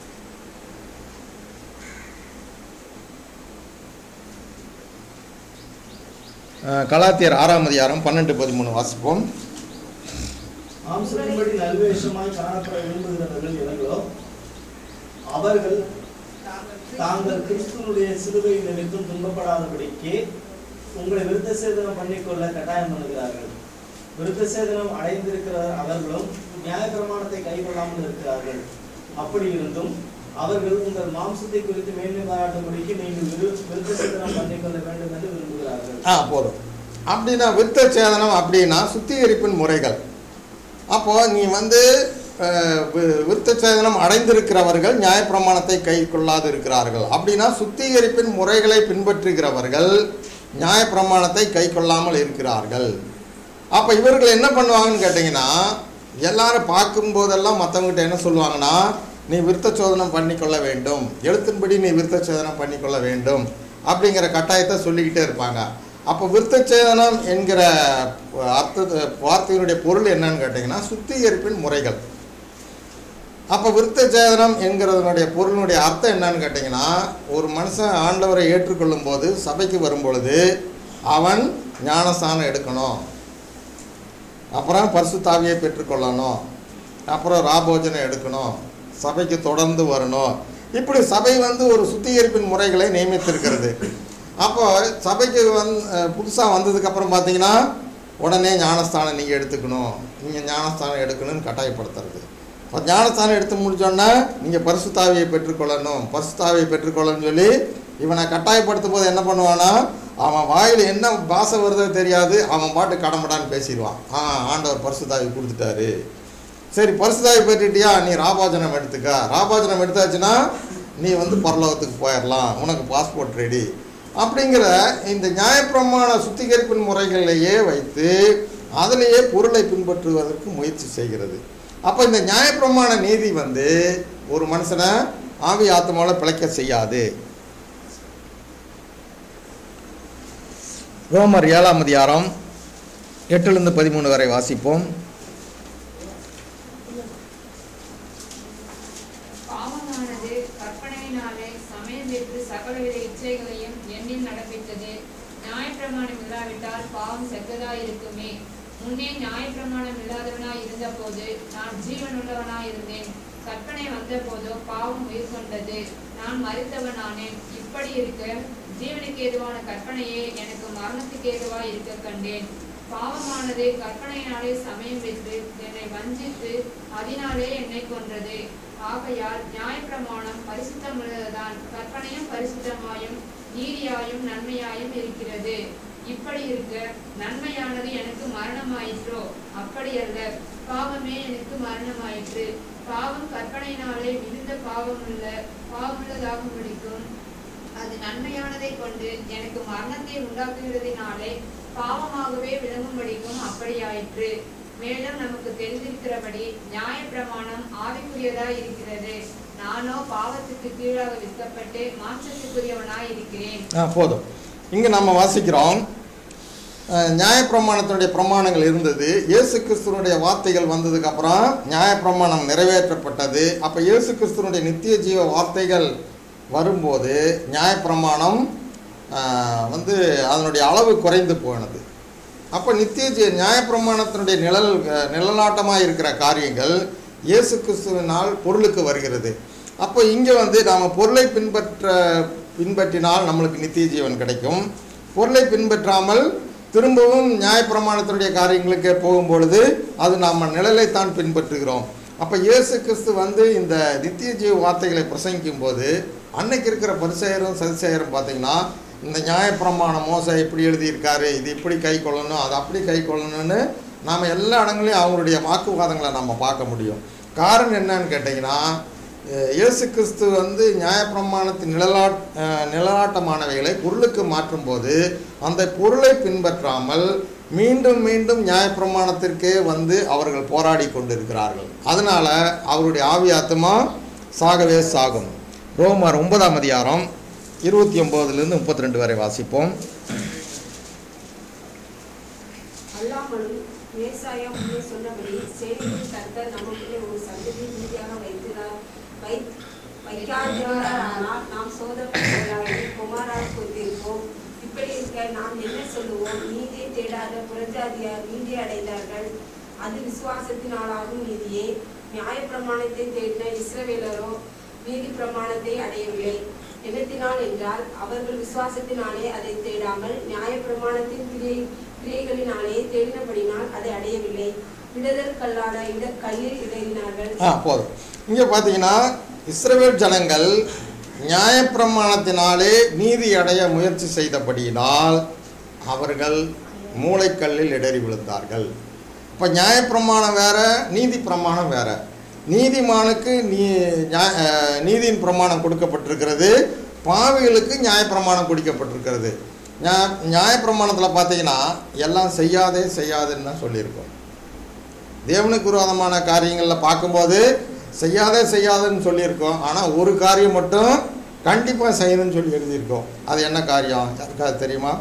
அஹ், கலாத்தியர் ஆறாம் அதிகாரம் பன்னெண்டு பதிமூணு வாசிப்போம் மாம்சத்தின்படி நல்வேஷமாய் காணப்பட விரும்புகிறவர்கள் எவர்களோ அவர்கள் தாங்கள் கிறிஸ்துவனுடைய சிலுவை நிமித்தம் துன்பப்படாதபடிக்கு உங்களை விருத்த சேதனம் பண்ணிக்கொள்ள கட்டாயம் பண்ணுகிறார்கள் விருத்த சேதனம் அடைந்திருக்கிற அவர்களும் நியாயப்பிரமாணத்தை கைக்கொள்ளாமல் இருக்கிறார்கள் அப்படி இருந்தும் அவர்கள் உங்கள் மாம்சத்தை குறித்து மேன்மை பாராட்டும்படிக்கு நீங்கள் விரு விருத்த சேதனம் பண்ணிக்கொள்ள வேண்டும் என்று விரும்புகிறார்கள் ஆ போதும் அப்படின்னா விருத்த சேதனம் அப்படின்னா சுத்திகரிப்பின் முறைகள் அப்போ நீ வந்து அஹ், வி- விருத்த சேதனம் அடைந்திருக்கிறவர்கள் நியாயப்பிரமாணத்தை கை கொள்ளாது இருக்கிறார்கள் அப்படின்னா சுத்திகரிப்பின் முறைகளை பின்பற்றுகிறவர்கள் நியாயப்பிரமாணத்தை கை கொள்ளாமல் இருக்கிறார்கள் அப்போ இவர்கள் என்ன பண்ணுவாங்கன்னு கேட்டிங்கன்னா எல்லாரும் பார்க்கும்போதெல்லாம் மற்றவங்ககிட்ட என்ன சொல்லுவாங்கன்னா நீ விருத்த சோதனம் பண்ணிக்கொள்ள வேண்டும் எழுத்தின்படி நீ விருத்த சேதனம் பண்ணிக்கொள்ள வேண்டும் அப்படிங்கிற கட்டாயத்தை சொல்லிக்கிட்டே இருப்பாங்க அப்போ விருத்த சேதனம் என்கிற அர்த்த வார்த்தையினுடைய பொருள் என்னன்னு கேட்டிங்கன்னா சுத்திகரிப்பின் முறைகள் அப்போ விருத்த சேதனம் என்கிறதனுடைய பொருளினுடைய அர்த்தம் என்னன்னு கேட்டிங்கன்னா ஒரு மனுஷன் ஆண்டவரை ஏற்றுக்கொள்ளும் போது சபைக்கு வரும் பொழுது அவன் ஞானஸ்தானம் எடுக்கணும் அப்புறம் பரிசுத்தாவியை பெற்றுக்கொள்ளணும் அப்புறம் ராபோஜனம் எடுக்கணும் சபைக்கு தொடர்ந்து வரணும் இப்படி சபை வந்து ஒரு சுத்திகரிப்பின் முறைகளை நியமித்திருக்கிறது அப்போ சபைக்கு வந் புதுசாக வந்ததுக்கப்புறம் பார்த்தீங்கன்னா உடனே ஞானஸ்தானம் நீங்கள் எடுத்துக்கணும் நீங்கள் ஞானஸ்தானம் எடுக்கணும்னு கட்டாயப்படுத்துறது இப்போ ஞானஸ்தானம் எடுத்து முடிச்சோன்னா நீங்கள் பரிசுத்தாவியை பெற்றுக்கொள்ளணும் பரிசுத்தாவியை பெற்றுக்கொள்ளணும்னு சொல்லி இவனை கட்டாயப்படுத்தும் போது என்ன பண்ணுவானா அவன் வாயில் என்ன பாசை வருதோ தெரியாது அவன் பாட்டு கடமடான்னு பேசிடுவான் ஆ ஆண்டவர் பரிசுத்தாவி கொடுத்துட்டாரு சரி பரிசுத்தாவி பெற்றுட்டியா நீ ராபாஜனம் எடுத்துக்க ராபாஜனம் எடுத்தாச்சுன்னா நீ வந்து பரலோகத்துக்கு போயிடலாம் உனக்கு பாஸ்போர்ட் ரெடி அப்படிங்கிற இந்த நியாயப்பிரமாண சுத்திகரிப்பின் முறைகளையே வைத்து அதிலேயே பொருளை பின்பற்றுவதற்கு முயற்சி செய்கிறது அப்போ இந்த நியாயப்பிரமாண நீதி வந்து ஒரு மனுஷனை ஆவி ஆத்மாவில் பிழைக்க செய்யாது ரோமர் ஏழாம் அதிகாரம் எட்டுலேருந்து பதிமூணு வரை வாசிப்போம் பாவமானது கற்பனையினாலே சமயம் பெற்று சகலவித இச்சைகளையும் எண்ணில் நடப்பித்தது நியாயப்பிரமாணம் இல்லாவிட்டால் பாவம் செத்ததாயிருக்குமே முன்னே நியாயப்பிரமாணம் இல்லாதவனாய் இருந்தபோது நான் ஜீவனுள்ளவனாய் இருந்தேன் கற்பனை வந்தபோதோ பாவம் உயிர் கொண்டது நான் மறித்தவனானேன் இப்படி இருக்க ஜீவனுக்கு ஏதுவான கற்பனையே எனக்கு மரணத்துக்கு ஏதுவாய் இருக்க கண்டேன் பாவமானது கற்பனையினாலே சமயம் பெற்று என்னை வஞ்சித்து அதனாலே என்னை கொன்றது ஆகையால் நியாயப்பிரமாணம் பரிசுத்தமுள்ளதுதான் கற்பனையும் பரிசுத்தமாயும் நீதியாயும் நன்மையாயும் இருக்கிறது இப்படி இருக்க நன்மையானது எனக்கு மரணமாயிற்றோ அப்படியல்ல பாவமே எனக்கு மரணமாயிற்று பாவம் கற்பனையினாலே மிகுந்த பாவமுள்ள பாவமுள்ளதாகும் பிடிக்கும் அது நன்மையானதை கொண்டு எனக்கு மரணத்தை உண்டாக்குகிறதினாலே பாவமாகவே விளங்கும்படிக்கும் அப்படியாயிற்று மேலும் நமக்கு தெரிந்திருக்கிறபடி நியாயப்பிரமாணம் ஆவிக்குரியதாய் இருக்கிறது நானோ பாவத்துக்கு கீழாக விற்கப்பட்டு மாற்றத்துக்குரியவனாய் இருக்கிறேன் ஆ போதும் இங்கே நம்ம வாசிக்கிறோம் அஹ், நியாயப்பிரமாணத்தினுடைய பிரமாணங்கள் இருந்தது இயேசு கிறிஸ்துவனுடைய வார்த்தைகள் வந்ததுக்கப்புறம் நியாயப்பிரமாணம் நிறைவேற்றப்பட்டது அப்போ இயேசு கிறிஸ்துவனுடைய நித்திய ஜீவ வார்த்தைகள் வரும்போது நியாயப்பிரமாணம் அஹ், வந்து அதனுடைய அளவு குறைந்து போனது அப்போ நித்திய ஜீ நியாயப்பிரமாணத்தினுடைய நிழல் நிழலாட்டமாக இருக்கிற காரியங்கள் இயேசு கிறிஸ்துவினால் பொருளுக்கு வருகிறது அப்போ இங்கே வந்து நாம் பொருளை பின்பற்ற பின்பற்றினால் நம்மளுக்கு நித்திய ஜீவன் கிடைக்கும் பொருளை பின்பற்றாமல் திரும்பவும் நியாயப்பிரமாணத்தினுடைய காரியங்களுக்கு போகும்பொழுது அது நாம் நிழலைத்தான் பின்பற்றுகிறோம் அப்போ இயேசு கிறிஸ்து வந்து இந்த நித்திய ஜீவ வார்த்தைகளை பிரசங்கிக்கும் போது அன்னைக்கு இருக்கிற பரிசெயரும் சதிசெயரும் பார்த்தீங்கன்னா இந்த நியாயப்பிரமாணம் மோசை இப்படி எழுதியிருக்காரு இது இப்படி கை கொள்ளணும் அது அப்படி கை கொள்ளணும்னு நாம் எல்லா இடங்களையும் அவங்களுடைய வாக்குவாதங்களை நம்ம பார்க்க முடியும் காரணம் என்னன்னு கேட்டிங்கன்னா அஹ் இயேசு கிறிஸ்து வந்து நியாயப்பிரமாணத்தின் நிழலாட் அஹ் நிழலாட்டமானவைகளை பொருளுக்கு மாற்றும்போது அந்த பொருளை பின்பற்றாமல் மீண்டும் மீண்டும் நியாயப்பிரமாணத்திற்கே வந்து அவர்கள் போராடி கொண்டிருக்கிறார்கள் அதனால அவருடைய ஆவி ஆத்மா சாகவே சாகும் ரோமர் ஒன்பதாம் அதிகாரம் இருபத்தி ஒம்போதுலேருந்து முப்பத்தி ரெண்டு வரை வாசிப்போம் அல்லாமலும் மேசாயா முன்னே சொன்னபடி சேனையின் கர்த்தர் நமக்குள்ளே ஒரு சந்ததி நீதியாக வைத்திரார் வை வைக்காதிருந்தாரானால் நாம் சோதனையாகி குமாரால் கொண்டிருப்போம் இப்படி இருக்க நாம் என்ன சொல்லுவோம் நீதியை தேடாத புறஜாதியார் நீதி அடைந்தார்கள் அது விசுவாசத்தினாலாகும் நீதியே நியாயப்பிரமாணத்தை தேடின இஸ்ரவேலரோ நீதி பிரமாணத்தை அடையவில்லை என்னத்தினால் என்றால் அவர்கள் விசுவாசத்தினாலே அதை தேடாமல் நியாயப்பிரமாணத்தின் கிரியை கிரியைகளினாலே தேடினபடினால் அதை அடையவில்லை விடுதல் கல்லாட இட கல்லில் இடறினார்கள் ஆ போதும் இங்கே பார்த்தீங்கன்னா இஸ்ரவேல் ஜனங்கள் நியாயப்பிரமாணத்தினாலே நீதி அடைய முயற்சி செய்தபடியினால் அவர்கள் மூளைக்கல்லில் இடறி விழுந்தார்கள் இப்போ நியாயப்பிரமாணம் வேற நீதி பிரமாணம் வேற நீதிமானுக்கு நீ நியா- அஹ், நீதியின் பிரமாணம் கொடுக்கப்பட்டிருக்கிறது பாவிகளுக்கு நியாயப்பிரமாணம் கொடுக்கப்பட்டிருக்கிறது நியாய நியாயப்பிரமாணத்தில் பார்த்தீங்கன்னா எல்லாம் செய்யாதே செய்யாதுன்னு தான் சொல்லியிருக்கோம் தேவனுக்கு விரோதமான காரியங்களில் பார்க்கும்போது செய்யாதே செய்யாதுன்னு சொல்லியிருக்கோம் ஆனால் ஒரு காரியம் மட்டும் கண்டிப்பாக செய்யணும்னு சொல்லி எழுதியிருக்கோம் அது என்ன காரியம் யாருக்காவது தெரியுமா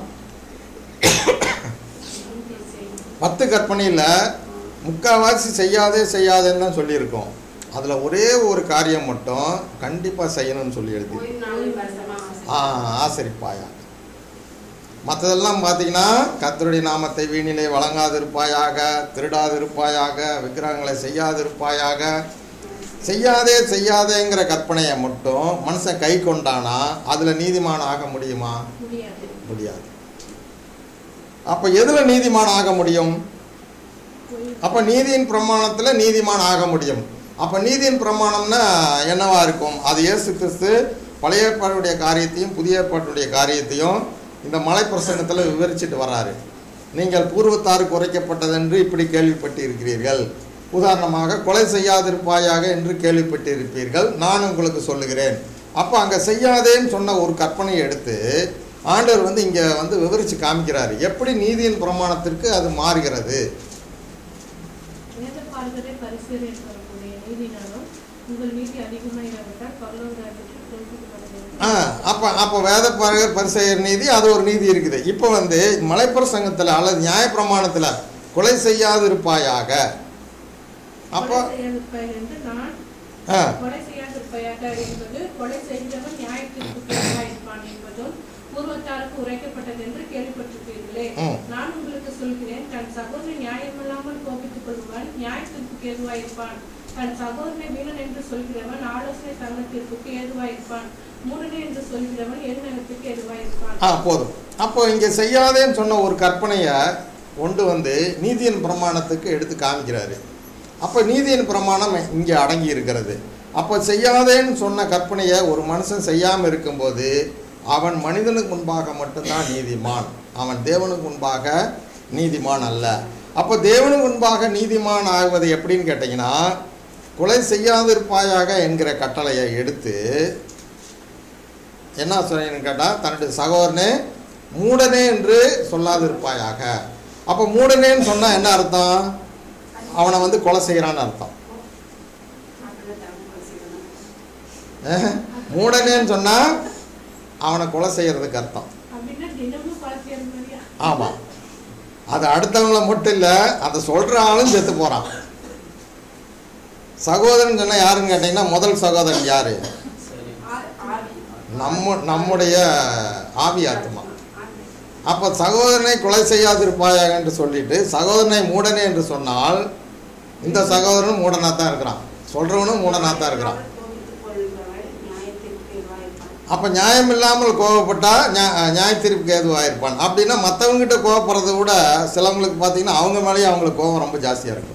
பத்து கற்பனையில் முக்கால்வாசி செய்யாதே செய்யாதேன்னு தான் சொல்லியிருக்கோம் அதில் ஒரே ஒரு காரியம் மட்டும் கண்டிப்பாக செய்யணும்னு சொல்லி எழுதி ஓய்வு நாளில் பரிசுத்தமாக ஆ ஆசரிப்பாயா மற்றதெல்லாம் பார்த்தீங்கன்னா கர்த்தருடைய நாமத்தை வீணிலே வழங்காதிருப்பாயாக திருடாதிருப்பாயாக விக்கிரகங்களை செய்யாதிருப்பாயாக செய்யாதே செய்யாதேங்கிற கற்பனையை மட்டும் மனுஷன் கை கொண்டானா அதில் நீதிமான் ஆக முடியுமா முடியாது முடியாது அப்போ எதில் நீதிமான் ஆக முடியும் அப்போ நீதியின் பிரமாணத்தில் நீதிமான் ஆக முடியும் அப்போ நீதியின் பிரமாணம்னா என்னவா இருக்கும் அது இயேசு கிறிஸ்து பழைய ஏற்பாடுடைய காரியத்தையும் புதிய ஏற்பாட்டுடைய காரியத்தையும் இந்த மலை பிரசங்கத்தில் விவரிச்சுட்டு வராரு நீங்கள் பூர்வத்தாருக்கு குறைக்கப்பட்டதென்று இப்படி கேள்விப்பட்டு இருக்கிறீர்கள் உதாரணமாக கொலை செய்யாதிருப்பாயாக என்று கேள்விப்பட்டு இருப்பீர்கள் நான் உங்களுக்கு சொல்லுகிறேன் அப்போ அங்கே செய்யாதேன்னு சொன்ன ஒரு கற்பனையை எடுத்து ஆண்டவர் வந்து இங்கே வந்து விவரித்து காமிக்கிறாரு எப்படி நீதியின் பிரமாணத்திற்கு அது மாறுகிறது வேத பார்வதை பரிசீலனை இருக்கக்கூடிய நீதினாலும் உங்கள் நீதி அதிகமாயிராவிட்டால் பரலோக ராஜ்யத்தில் தோல்விக்கு ஆ அப்போ அப்போ வேத பாரகர் பரிசெயர் நீதி அது ஒரு நீதி இருக்குது இப்போ வந்து மலைப்பிரசங்கத்தில் அல்லது நியாயப்பிரமாணத்தில் கொலை செய்யாது இருப்பாயாக அப்போ கொலை செய்யாதிருப்பாயாக என்று நான் ஆ கொலை செய்யாதிருப்பாயாக என்பது கொலை செய்கிறவன் நியாயத்திற்கு இருப்பான் என்பதும் பூர்வத்தாருக்கு உரைக்கப்பட்டது என்று கேள்விப்பட்டிருப்பீர்களே ம். நான் உங்களுக்கு சொல்கிறேன் தன் சகோதரனை நியாயமில்லாமல் கோபித்துக் கொள்வான் நியாயத்திற்கு ஏதுவாயிருப்பான் தன் சகோதரனை வீணன் என்று சொல்கிறவன் ஆலோசனை சங்கத்திற்கு ஏதுவாயிருப்பான் மூடனே என்று சொல்கிறவன் எரிநகத்துக்கு ஏதுவாயிருப்பான் ஆ போதும் அப்போ இங்கே செய்யாதேன்னு சொன்ன ஒரு கற்பனையை கொண்டு வந்து நீதியின் பிரமாணத்துக்கு எடுத்து காமிக்கிறாரு அப்போ நீதியின் பிரமாணம் இங்கே அடங்கி இருக்கிறது அப்போ செய்யாதேன்னு சொன்ன கற்பனையை ஒரு மனுஷன் செய்யாமல் இருக்கும்போது அவன் மனிதனுக்கு முன்பாக மட்டும்தான் நீதிமான் அவன் தேவனுக்கு முன்பாக நீதிமான் அல்ல அப்போ தேவனுக்கு முன்பாக நீதிமான் ஆகுவது எப்படின்னு கேட்டிங்கன்னா கொலை செய்யாதிருப்பாயாக என்கிற கட்டளையை எடுத்து என்ன சொல்றேன்னு கேட்டால் தன்னுடைய சகோதரனே மூடனே என்று சொல்லாதிருப்பாயாக அப்போ மூடனேன்னு சொன்னால் என்ன அர்த்தம் அவனை வந்து கொலை செய்கிறான்னு அர்த்தம் அப்படிதான் தப்பு செய்யணும். அஹ், மூடனேன்னு சொன்னால் அவனை கொலை செய்கிறதுக்கு அர்த்தம் அப்படின்னா தினமும் பாத்தியார் மாதிரியா ஆமாம் அது அடுத்தவங்கள மட்டும் இல்லை அதை சொல்கிற ஆளும் செத்து போகிறான் சகோதரன் சொன்னால் யாருன்னு கேட்டிங்கன்னா முதல் சகோதரன் யார் சரி ஆ- ஆவி. நம்ம நம்முடைய ஆவி ஆத்மா ஆவி. அப்போ சகோதரனை கொலை செய்யாதிருப்பாயாக என்று சொல்லிட்டு சகோதரனை மூடனே என்று சொன்னால் இந்த சகோதரனும் மூடனாக தான் இருக்கிறான் சொல்கிறவனும் மூடனாக தான் இருக்கிறான் கோபித்துக் கொள்கிறவன் நியாயத்திற்கு எதுவாயிருப்பான். அப்போ நியாயம் இல்லாமல் கோவப்பட்டா நியா- நியாயத்தீர்ப்புக்கு ஏதுவாக இருப்பான் அப்படின்னா மற்றவங்ககிட்ட கோவப்படுறதை விட சிலவங்களுக்கு பார்த்தீங்கன்னா அவங்க மேலேயே அவங்களுக்கு கோவம் ரொம்ப ஜாஸ்தியாக இருக்கும்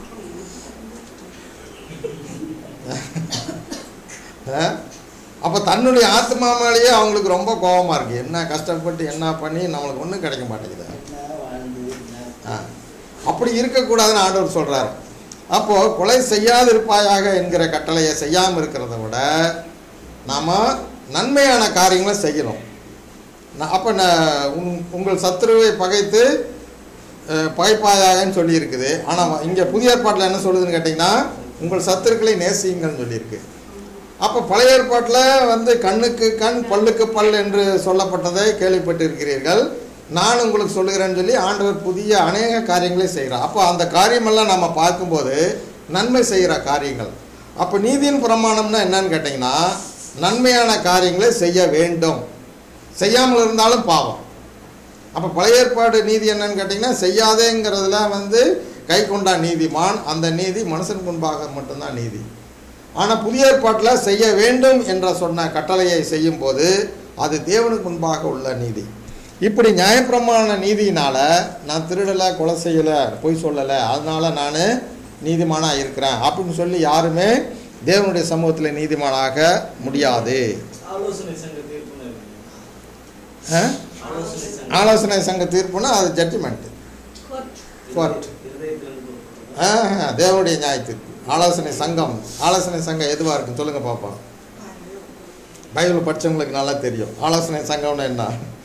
அப்போ தன்னுடைய ஆத்மா மேலேயே அவங்களுக்கு ரொம்ப கோபமாக இருக்குது என்ன கஷ்டப்பட்டு என்ன பண்ணி நம்மளுக்கு ஒன்றும் கிடைக்க மாட்டேங்குது என்ன வாழ்ந்து என்ன ஆ. அப்படி இருக்கக்கூடாதுன்னு ஆண்டவர் சொல்கிறார் அப்போது கொலை செய்யாதிருப்பாயாக என்கிற கட்டளையை செய்யாமல் இருக்கிறத விட நாம் நன்மையான காரியங்களை செய்யணும் நான் அப்போ நான் உங் உங்கள் சத்துருவை பகைத்து அஹ், பகைப்பாயாகன்னு சொல்லியிருக்குது ஆனால் இங்கே புதிய ஏற்பாட்டில் என்ன சொல்லுதுன்னு கேட்டிங்கன்னா உங்கள் சத்துருக்களை நேசியுங்கள்னு சொல்லியிருக்கு அப்போ பழைய ஏற்பாட்டில் வந்து கண்ணுக்கு கண் பல்லுக்கு பல் என்று சொல்லப்பட்டதை கேள்விப்பட்டிருக்கிறீர்கள் நான் உங்களுக்கு சொல்லுகிறேன்னு சொல்லி ஆண்டவர் புதிய அநேக காரியங்களை செய்கிறார் அப்போ அந்த காரியமெல்லாம் நம்ம பார்க்கும்போது நன்மை செய்கிற காரியங்கள் அப்போ நீதியின் பிரமாணம்னா என்னன்னு கேட்டிங்கன்னா நன்மையான காரியங்களை செய்ய வேண்டும் செய்யாமல் இருந்தாலும் பாவம் அப்போ பழைய ஏற்பாடு நீதி என்னன்னு கேட்டிங்கன்னா செய்யாதேங்கிறதுல வந்து கை கொண்டா நீதிமான் அந்த நீதி மனுஷன் முன்பாக மட்டும்தான் நீதி ஆனால் புதிய ஏற்பாட்டில் செய்ய வேண்டும் என்ற சொன்ன கட்டளையை செய்யும்போது அது தேவனுக்கு முன்பாக உள்ள நீதி இப்படி நியாயப்பிரமாண நீதியினால் நான் திருடலை கொலை செய்யலை பொய் சொல்லலை அதனால நான் நீதிமானாக இருக்கிறேன் அப்படின்னு சொல்லி யாருமே தேவனுடைய சமூகத்தில் நீதிமானாக முடியாது ஆலோசனை சங்க தீர்ப்புன்னு இருக்கு. ஆ? ஆலோசனை சங்கம் ஆலோசனை சங்க தீர்ப்புனா அது ஜட்ஜ்மெண்ட் கோர்ட் court. இருதயத்திலிருந்து புறப்பட்டது. ஆ தேவனுடைய நியாய தீர்ப்பு ஆலோசனை சங்கம் ஆலோசனை சங்கம் எதுவாக இருக்கும் சொல்லுங்க பாப்போம் பைபிள் படிச்சவங்களுக்கு நல்லா தெரியும் ஆலோசனை சங்கம்னு என்ன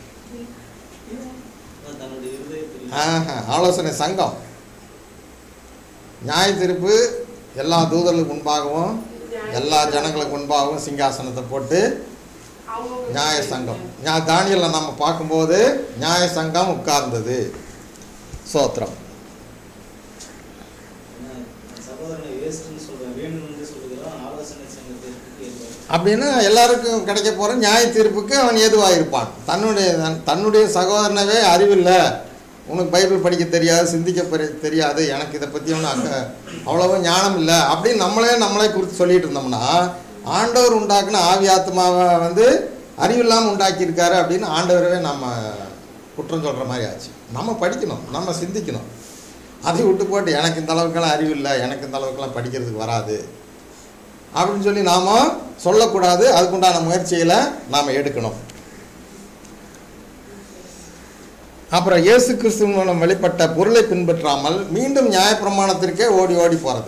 அதான் தன்னுடைய இருதயத்தில் ஆஹா, ஆலோசனை சங்கம் நியாய தீர்ப்பு எல்லா தூதர்களுக்கு முன்பாகவும் எல்லா ஜனங்களுக்கு முன்பாகவும் சிங்காசனத்தை போட்டு அவங்க நியாய சங்கம் ஞா தானியலில் நம்ம பார்க்கும்போது நியாய சங்கம் உட்கார்ந்தது சோத்திரம் என்ன, தன் சகோதரனை வேஸ்ட்னு சொல்றேன் வேணும்னு சொல்லுகிறான் ஆலோசனை சங்க தீர்ப்புக்கு ஏற்பாடு அப்படின்னா எல்லாருக்கும் கிடைக்க போகிற நியாய தீர்ப்புக்கு அவன் ஏதுவாக இருப்பான் தன்னுடைய தன்- தன்னுடைய சகோதரனவே அறிவில்லை உனக்கு பைபிள் படிக்க தெரியாது சிந்திக்க பெரி- தெரியாது எனக்கு இதை பற்றி ஒன்றும் அங்கே அவ்வளவோ ஞானம் இல்லை அப்படின்னு நம்மளே நம்மளே குறித்து சொல்லிட்டு இருந்தோம்னா ஆண்டவர் உண்டாக்குன ஆவி ஆத்மாவை வந்து அறிவில்லாமல் உண்டாக்கியிருக்காரு அப்படின்னு ஆண்டவரவே நம்ம குற்றம் சொல்கிற மாதிரி ஆச்சு நம்ம படிக்கணும் நம்ம சிந்திக்கணும் அதை விட்டு போட்டு எனக்கு இந்த அளவுக்கெல்லாம் அறிவு இல்லை எனக்கு இந்த அளவுக்கெல்லாம் படிக்கிறதுக்கு வராது அப்படின்னு சொல்லி நாம் சொல்லக்கூடாது அதுக்குண்டான முயற்சிகளை நாம் எடுக்கணும் அப்புறம் இயேசு கிறிஸ்து மூலம் வெளிப்பட்ட பொருளை பின்பற்றாமல் மீண்டும் நியாயப்பிரமாணத்திற்கே ஓடி ஓடி போகிறது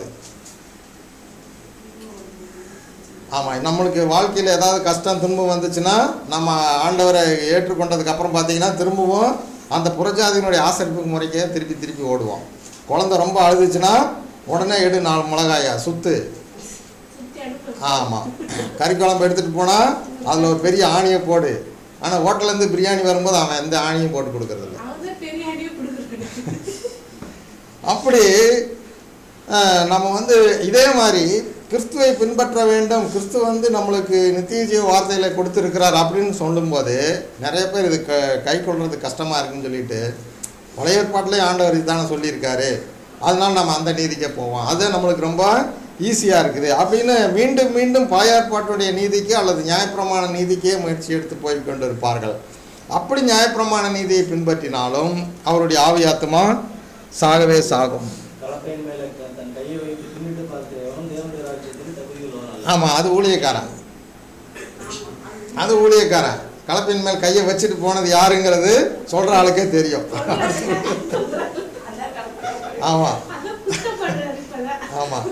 ஆமாம் நம்மளுக்கு வாழ்க்கையில் ஏதாவது கஷ்டம் துன்பம் வந்துச்சுன்னா நம்ம ஆண்டவரை ஏற்றுக்கொண்டதுக்கு அப்புறம் பார்த்தீங்கன்னா திரும்பவும் அந்த புறஜாதியினுடைய ஆசரிப்பு முறைக்கே திருப்பி திருப்பி ஓடுவோம் குழந்தை ரொம்ப அழுதுச்சுன்னா உடனே எடு நாலு மிளகாயா சுத்து சுத்தி அடுப்பு ஆமாம் கறி குழம்பு எடுத்துகிட்டு போனால் அதில் ஒரு பெரிய ஆணியை போடு ஆனால் ஹோட்டல்லேருந்து பிரியாணி வரும்போது அவன் எந்த ஆணியும் போட்டு கொடுக்கறதில்ல அவங்க பெரிய அடியை கொடுக்குறது அப்படி அஹ், நம்ம வந்து இதே மாதிரி கிறிஸ்துவை பின்பற்ற வேண்டும் கிறிஸ்து வந்து நம்மளுக்கு நித்திய ஜீவ வார்த்தைகளை கொடுத்துருக்கிறார் அப்படின்னு சொல்லும்போது நிறைய பேர் இது க கை கொள்வது கஷ்டமாக இருக்குன்னு சொல்லிட்டு பழைய ஏற்பாட்டிலே ஆண்டவர் இதுதானே சொல்லியிருக்காரு அதனால நம்ம அந்த நீதிக்கே போவோம் அது நம்மளுக்கு ரொம்ப ஈஸியாக இருக்குது அப்படின்னு மீண்டும் மீண்டும் பழைய ஏற்பாட்டுடைய நீதிக்கு அல்லது நியாயப்பிரமாண நீதிக்கே முயற்சி எடுத்து போய் கொண்டு இருப்பார்கள் அப்படி நியாயப்பிரமாண நீதியை பின்பற்றினாலும் அவருடைய ஆவியாத்மா சாகவே சாகும் கலப்பையின் மேல க- தன் கையை வைத்து பின்னிட்டு பார்த்து எவனும் தேவனுடைய ராஜ்யத்தில் தகுதி உள்ளவன் அல்ல ஆமாம் அது ஊழியக்காரன் அது ஊழியக்காரன் கலப்பின் மேல் கையை வச்சுட்டு போனது யாருங்கிறது சொல்கிற ஆளுக்கே தெரியும் அதான் கற்பனை ஆமாம் அதான் குத்தப்படுறாரு இப்பதான் ஆமாம்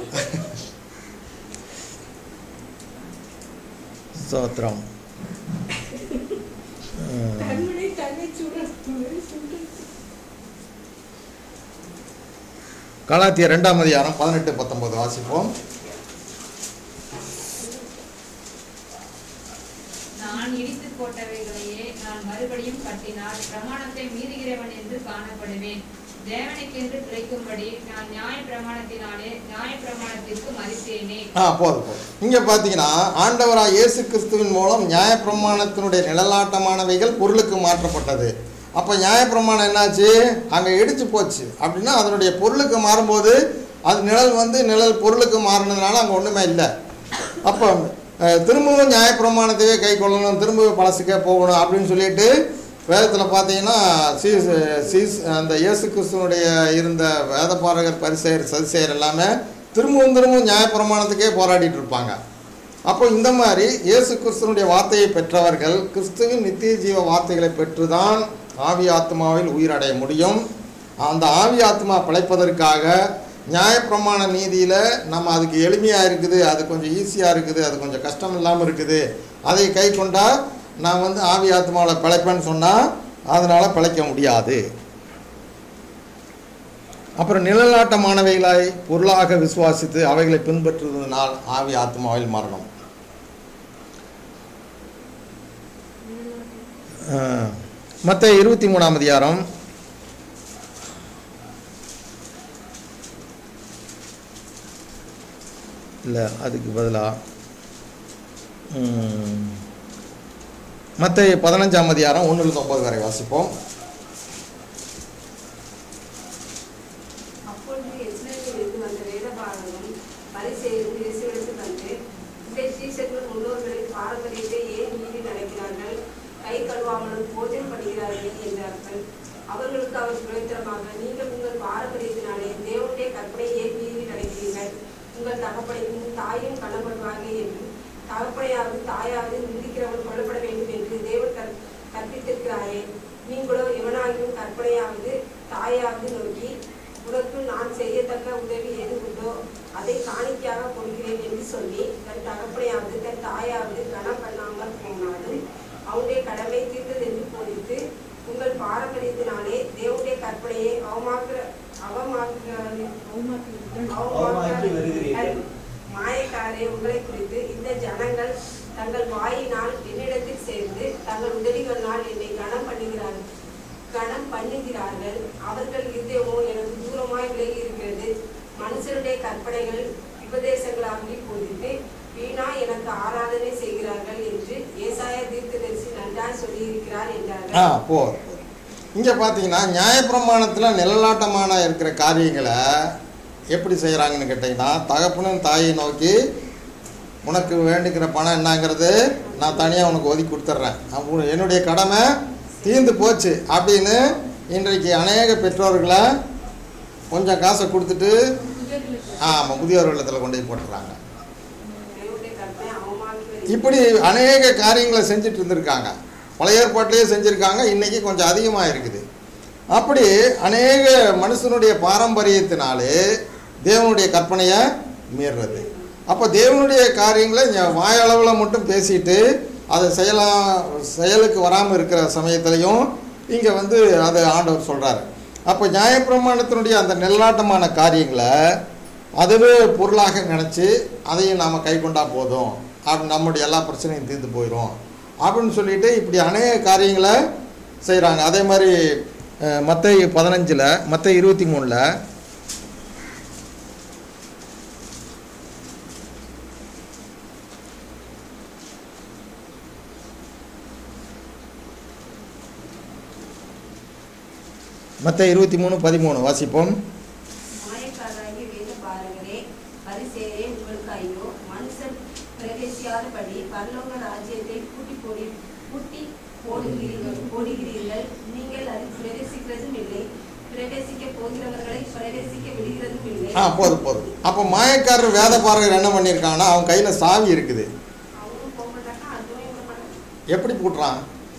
ஸ்தோத்திரம் ம். கண்மணி தன்னை சுட சுட்டு கலாத்திய ரெண்டாம் அதிகாரம் பதினெட்டு பத்தொன்பது வாசிப்போம் நான் இடித்து போட்டவைகளையே நான் மறுபடியும் கட்டினால் பிரமாணத்தை மீறுகிறவன் என்று காணப்படுவேன் தேவனுக்கென்று பிழைக்கும்படி நான் நியாய பிரமாணத்தினாலே நியாய பிரமாணத்திற்கு மதித்தேனே ஆ போதும் போதும் இங்கே பார்த்தீங்கன்னா ஆண்டவராக இயேசு கிறிஸ்துவின் மூலம் நியாயப்பிரமாணத்தினுடைய நிழலாட்டமானவைகள் பொருளுக்கு மாற்றப்பட்டது அப்போ நியாயப்பிரமாணம் என்னாச்சு அங்கே இடிச்சு போச்சு அப்படின்னா அதனுடைய பொருளுக்கு மாறும்போது அது நிழல் வந்து நிழல் பொருளுக்கு மாறினதுனால அங்கே ஒன்றுமே இல்லை அப்போ அஹ், திரும்பவும் நியாயப்பிரமாணத்தையே கை கொள்ளணும் திரும்பவும் பழசுக்கே போகணும் அப்படின்னு சொல்லிட்டு வேதத்தில் பார்த்தீங்கன்னா சீஸ் சீஸ் அந்த இயேசு கிறிஸ்துவனுடைய இருந்த வேதபாரகர் பரிசெயர் சதிசெயர் எல்லாமே திரும்பவும் திரும்பவும் நியாயப்பிரமாணத்துக்கே போராடிட்டு இருப்பாங்க அப்போ இந்த மாதிரி இயேசு கிறிஸ்துவனுடைய வார்த்தையை பெற்றவர்கள் கிறிஸ்துவின் நித்திய ஜீவ வார்த்தைகளை பெற்றுதான் ஆவி ஆத்மாவில் உயிரடைய முடியும் அந்த ஆவி ஆத்மா பிழைப்பதற்காக நியாயப்பிரமாண நீதியில் நம்ம அதுக்கு எளிமையாக இருக்குது அது கொஞ்சம் ஈஸியாக இருக்குது அது கொஞ்சம் கஷ்டம் இல்லாமல் இருக்குது அதை கை கொண்டா நான் வந்து ஆவி ஆத்மாவில் பிழைப்பேன்னு சொன்னால் அதனால் பிழைக்க முடியாது அப்புறம் நிழலாட்டமானவைகளாய் பொருளாக விசுவாசித்து அவைகளை பின்பற்றுவதனால் ஆவி ஆத்மாவில் மரணம் மற்ற இருபத்தி மூணாம் அதிகாரம் இல்லை அதுக்கு பதிலாக மற்ற பதினஞ்சாம் அதிகாரம் ஒன்றுலேருந்து ஒன்பது வரை வாசிப்போம் அப்பொழுது எஸ்ரேலிலிருந்து வந்த வேதபாரகரும் பரிசேயரும் இயேசுவிடத்தில் வந்து இந்த சீசர்கள் முன்னோர்களின் பாரம்பரியத்தை ஏன் மீறி நடக்கிறார்கள் கை கழுவாமலும் போஜனம் பண்ணுகிறார்கள் என்றார்கள் அவர்களுக்கு அவர் பிரயோஜனமாக நீங்கள் உங்கள் பாரம்பரியத்தினாலே தேவனுடைய கற்பனையை ஏன் மீறி நடக்கிறீர்கள் உங்கள் தகப்பனையும் தாயும் கணவன்வார்கள் என்று தகப்பனையாவது தாயாவது நிந்திக்கிறவன் கொல்லப்பட வேண்டும் என்று தேவன் கற் கற்பித்திருக்கிறாரே நீங்களோ எவனாகிலும் கற்பனையாவது தாயாவது நோக்கி உனக்கு நான் செய்யத்தக்க உதவி எது உண்டோ அதை காணிக்கையாக கொடுக்கிறேன் என்று சொல்லி தன் தகப்பனையாவது தன் தாயாவது கனம் பண்ணாமல் போனாலும் அவனுடைய கடமை தீர்ந்தது என்று போதித்து உங்கள் பாரம்பரியத்தினாலே தேவனுடைய கற்பனையை அவமாக்குற அவமாக்குற அவமாக்கி வருகிறீர்கள். மாயக்காரே உங்களை குறித்து இந்த ஜனங்கள் தங்கள் வாயினால் என்னிடத்தில் சேர்ந்து தங்கள் உதவிகளினால் என்னை கனம் பண்ணுகிறார்கள் கனம் பண்ணுகிறார்கள் அவர்கள் இருதயமோ எனக்கு தூரமாய் விலகி இருக்கிறது மனுஷருடைய கற்பனைகள் உபதேசங்களாகி போதித்து வீணா எனக்கு ஆராதனை செய்கிறார்கள் என்று ஏசாய தீர்க்கதரிசி நன்றாய் சொல்லியிருக்கிறார் ஆ என்றார்கள் போ இங்கே பார்த்தீங்கன்னா நியாயப்பிரமாணத்தில் நிழலாட்டமான இருக்கிற காரியங்களை எப்படி செய்கிறாங்கன்னு கேட்டிங்கன்னா தகப்பனும் தாயை நோக்கி உனக்கு வேண்டிக்கிற பணம் என்னங்கிறது நான் தனியாக உனக்கு ஒதுக்கி கொடுத்துட்றேன் அப்போ என்னுடைய கடமை தீர்ந்து போச்சு அப்படின்னு இன்றைக்கு அநேக பெற்றோர்களை கொஞ்சம் காசை கொடுத்துட்டு ஆமாம் முதியோர் இல்லத்தில் கொண்டு போய் போட்டுறாங்க தேவனுடைய கற்பனை அவமாக்கி வருகிறது. இப்படி அநேக காரியங்களை செஞ்சுட்டு இருந்திருக்காங்க பழைய ஏற்பாட்டிலேயே செஞ்சுருக்காங்க இன்றைக்கி கொஞ்சம் அதிகமாக இருக்குது அப்படி அநேக மனுஷனுடைய பாரம்பரியத்தினாலே தேவனுடைய கற்பனையை மீறுறது அப்போ தேவனுடைய காரியங்களை ஞ- வாயளவில் மட்டும் பேசிட்டு அதை செயலாம் செயலுக்கு வராமல் இருக்கிற சமயத்துலையும் இங்கே வந்து அதை ஆண்டவர் சொல்கிறாரு அப்போ நியாயப்பிரமாணத்தினுடைய அந்த நெல்லாட்டமான காரியங்களை அதுவே பொருளாக நினச்சி அதையும் நாம் கை கொண்டா போதும் அப்படி நம்முடைய எல்லா பிரச்சனையும் தீர்ந்து போயிடும் அப்படின்னு சொல்லிட்டு இப்படி அநேக காரியங்களை செய்கிறாங்க அதே மாதிரி மற்ற பதினஞ்சில் மற்ற இருபத்தி மூணில் மற்ற இருபத்தி மூணு பதிமூணு வாசிப்போம் மாயக்காரராகிய வேத பாரகரே பரிசேயரே உங்களுக்கு ஐயோ மனுஷன் பிரவேசியாதபடி பரலோக ராஜ்யத்தை பூட்டி போடி பூட்டி போடுகிறீர்கள் போடுகிறீர்கள் நீங்கள் அதில் பிரவேசிக்கிறதும் இல்லை பிரவேசிக்க போகிறவர்களை பிரவேசிக்க விடுகிறதும் இல்லை ஆ போதும் போதும் அப்போ மாயக்காரர் வேத பாரகர் என்ன பண்ணியிருக்காங்கன்னா அவன் கையில் சாவி இருக்குது அவனும் போக மாட்டாங்க அதுவும் விட மாட்டாங்க எப்படி பூட்டுறான்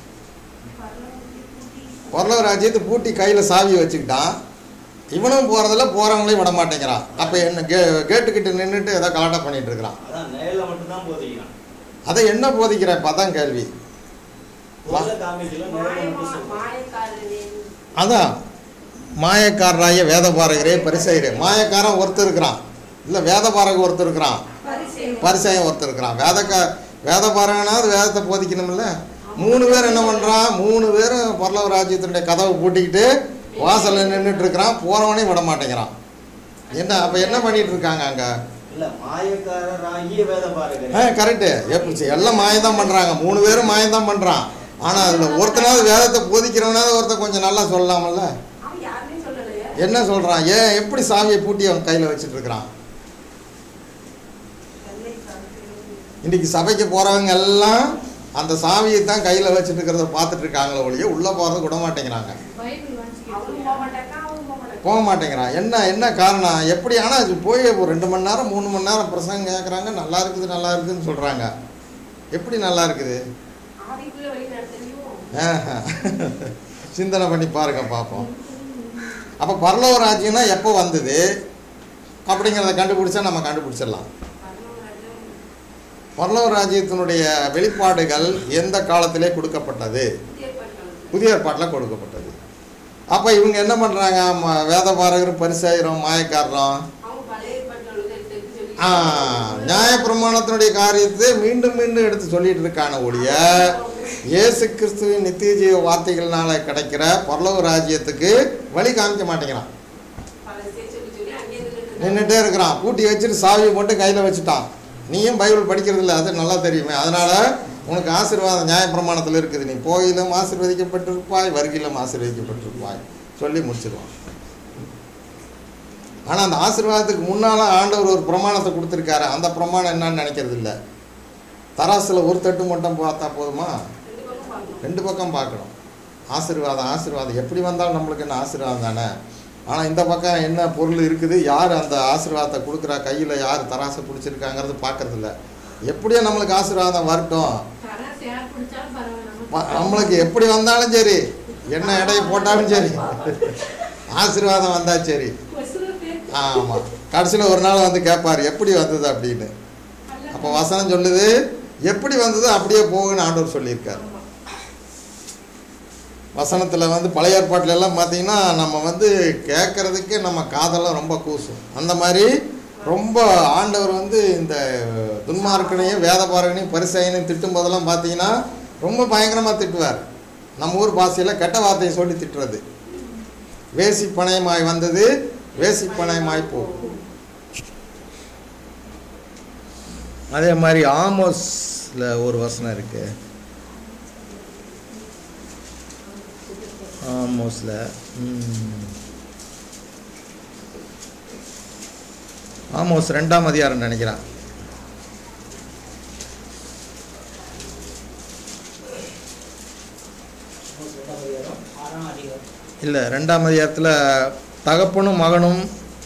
பரலோக ராஜ்யத்தை பூட்டி கையில் சாவி வச்சுக்கிட்டான் இவனும் போகிறதில்ல போகிறவங்களையும் விட மாட்டேங்கிறான் அப்போ என்ன கே கேட்டுக்கிட்ட நின்றுட்டு ஏதோ கலாட்டம் பண்ணிட்டு இருக்கிறான் அதான் நேரில் மட்டும்தான் போதிக்கிறான் அதை என்ன போதிக்கிற இப்போ தான் கேள்வி பொருளை காமிக்கல நேரில் மட்டும் மாய- சொல்றான் மாயக்காரனே அதான் மாயக்காரராய வேதபாரகரே பரிசெயரே மாயக்காரன் ஒருத்தர் இருக்கிறான் இல்லை வேதபாரக ஒருத்தர் இருக்கிறான் பரிசேயன். பரிசெயன் ஒருத்தர் இருக்கிறான் வேதக்கா வேதபாரகனாவது வேதத்தை போதிக்கணும்ல மூணு பேர் என்ன பண்ணுறான் மூணு பேரும் பரலவ ராஜ்யத்தினுடைய கதவை பூட்டிக்கிட்டு வாசலில் நின்றுட்டு இருக்கிறான் போகிறவனையும் விட மாட்டேங்கிறான் என்ன அப்போ என்ன பண்ணிட்டு இருக்காங்க அங்கே இல்ல மாயக்காரராகிய வேத ஆ பாருகிறேன் கரெக்டு எப்படி சரி, எல்லாம் மாயம்தான் பண்ணுறாங்க மூணு பேரும் மாயம்தான் பண்ணுறான் ஆனால் அதில் ஒருத்தனாவது வேதத்தை போதிக்கிறவனாவது ஒருத்தன் கொஞ்சம் நல்லா சொல்லலாம்ல அவன் யாருமே சொல்லலையே என்ன சொல்கிறான் ஏன் எப்படி சாவியை பூட்டி அவன் கையில் வச்சுட்டு இருக்கிறான் வெள்ளை கருப்பு. இன்னைக்கு சபைக்கு போகிறவங்க எல்லாம் அந்த சாவியை தான் கையில் வச்சுட்டு இருக்கிறத பார்த்துட்டு இருக்காங்களே ஒழிய உள்ளே போகிறது விட மாட்டேங்கிறாங்க பைபிள் வாசிக்க அவனும் போக மாட்டாக்கா அவனும் போக மாட்டாக்கா போக மாட்டேங்கிறான் என்ன என்ன காரணம் எப்படி ஆனால் அது போய் ஒரு ரெண்டு மணி நேரம் மூணு மணி நேரம் பிரசங்கம் கேட்குறாங்க நல்லா இருக்குது நல்லா இருக்குதுன்னு சொல்கிறாங்க எப்படி நல்லா இருக்குது ஆவிக்குள்ள வழி நடத்தலையும் ஆஹா. சிந்தனை பண்ணி பாருங்க பார்ப்போம் அப்போ பரலோக ராஜ்யம்னா எப்போ வந்தது அப்படிங்கிறத கண்டுபிடிச்சா நம்ம கண்டுபிடிச்சிடலாம் பரலோகராஜ்யம் பரலோக ராஜ்யத்தினுடைய வெளிப்பாடுகள் எந்த காலத்திலே கொடுக்கப்பட்டது புதிய ஏற்பாடு புதிய ஏற்பாட்டில் கொடுக்கப்பட்டது அப்போ இவங்க என்ன பண்ணுறாங்க வேதபாரகரும் பரிசாயிரம் மாயக்காரரும் அவங்க பழைய ஏற்பாட்டில் உள்ளதை எடுத்து எடுத்து சொல்லி ஆ, நியாயப்பிரமாணத்தினுடைய காரியத்தை மீண்டும் மீண்டும் எடுத்து சொல்லிட்டு இருக்கான ஒழிய இயேசு கிறிஸ்துவின் நித்திய ஜீவ வார்த்தைகள்னால கிடைக்கிற பரலோக ராஜ்யத்துக்கு வழி காமிக்க மாட்டேங்கிறான் பழசே சொல்லி சொல்லி அங்கேயே நின்னுட்டு நின்றுட்டே இருக்கிறான் பூட்டி வச்சுட்டு சாவியை மட்டும் கையில் வச்சுட்டான் நீயும் பைபிள் படிக்கிறது இல்லை அது நல்லா தெரியுமே அதனால உனக்கு ஆசீர்வாதம் நியாயப்பிரமாணத்தில் இருக்குது நீ போயிலும் ஆசீர்வதிக்கப்பட்டிருப்பாய் வருகையிலும் ஆசீர்வதிக்கப்பட்டிருப்பாய் சொல்லி முடிச்சிருவான் ஆனால் அந்த ஆசீர்வாதத்துக்கு முன்னால் ஆண்டவர் ஒரு பிரமாணத்தை கொடுத்துருக்காரு அந்த பிரமாணம் என்னன்னு நினைக்கிறது இல்லை தராசில் ஒரு தட்டு மட்டும் பார்த்தா போதுமா ரெண்டு பக்கம் பார்க்கணும் ரெண்டு பக்கம் பார்க்கணும் ஆசீர்வாதம் ஆசீர்வாதம் எப்படி வந்தாலும் நம்மளுக்கு என்ன ஆசீர்வாதம் தானே ஆனால் இந்த பக்கம் என்ன பொருள் இருக்குது யார் அந்த ஆசீர்வாதத்தை கொடுக்குறா கையில் யார் தராசை பிடிச்சிருக்காங்கிறது பார்க்கறது இல்ல எப்படியோ நம்மளுக்கு ஆசீர்வாதம் வரட்டும் தராசு யார் பிடிச்சாலும் பரவாயில்ல ம- நமக்கு நம்மளுக்கு எப்படி வந்தாலும் சரி என்ன எடையை போட்டாலும் சரி ஆசீர்வாதம் வந்தா சரி கொசுறு பேர் ஆமாம் கடைசியில் ஒரு நாள் வந்து கேட்பார் எப்படி வந்தது அப்படின்னு அப்போ வசனம் சொல்லுது எப்படி வந்ததோ அப்படியே போகுன்னு ஆண்டவர் சொல்லியிருக்காரு வசனத்தில் வந்து பழைய ஏற்பாட்டுல எல்லாம் பார்த்தீங்கன்னா நம்ம வந்து கேட்கறதுக்கு நம்ம காதெல்லாம் ரொம்ப கூசும் அந்த மாதிரி ரொம்ப ஆண்டவர் வந்து இந்த துன்மார்க்கனையும் வேதபாரகனையும் பரிசையனையும் திட்டும் போதெல்லாம் பார்த்தீங்கன்னா ரொம்ப பயங்கரமாக திட்டுவார் நம்ம ஊர் பாஷையில் கெட்ட வார்த்தையை சொல்லி திட்டுறது வேசி பணயமாய் வந்தது வேசி பணயமாய் போகும் அதே மாதிரி ஆமோஸ்ல ஒரு வசனம் இருக்கு ஆமோஸ்ல ம். ஆமோஸ் ரெண்டாம் அதிகாரம் நினைக்கிறேன் ஆறாம் அதிகாரம் இல்லை ரெண்டாம் அதிகாரத்தில் தகப்பனும் மகனும்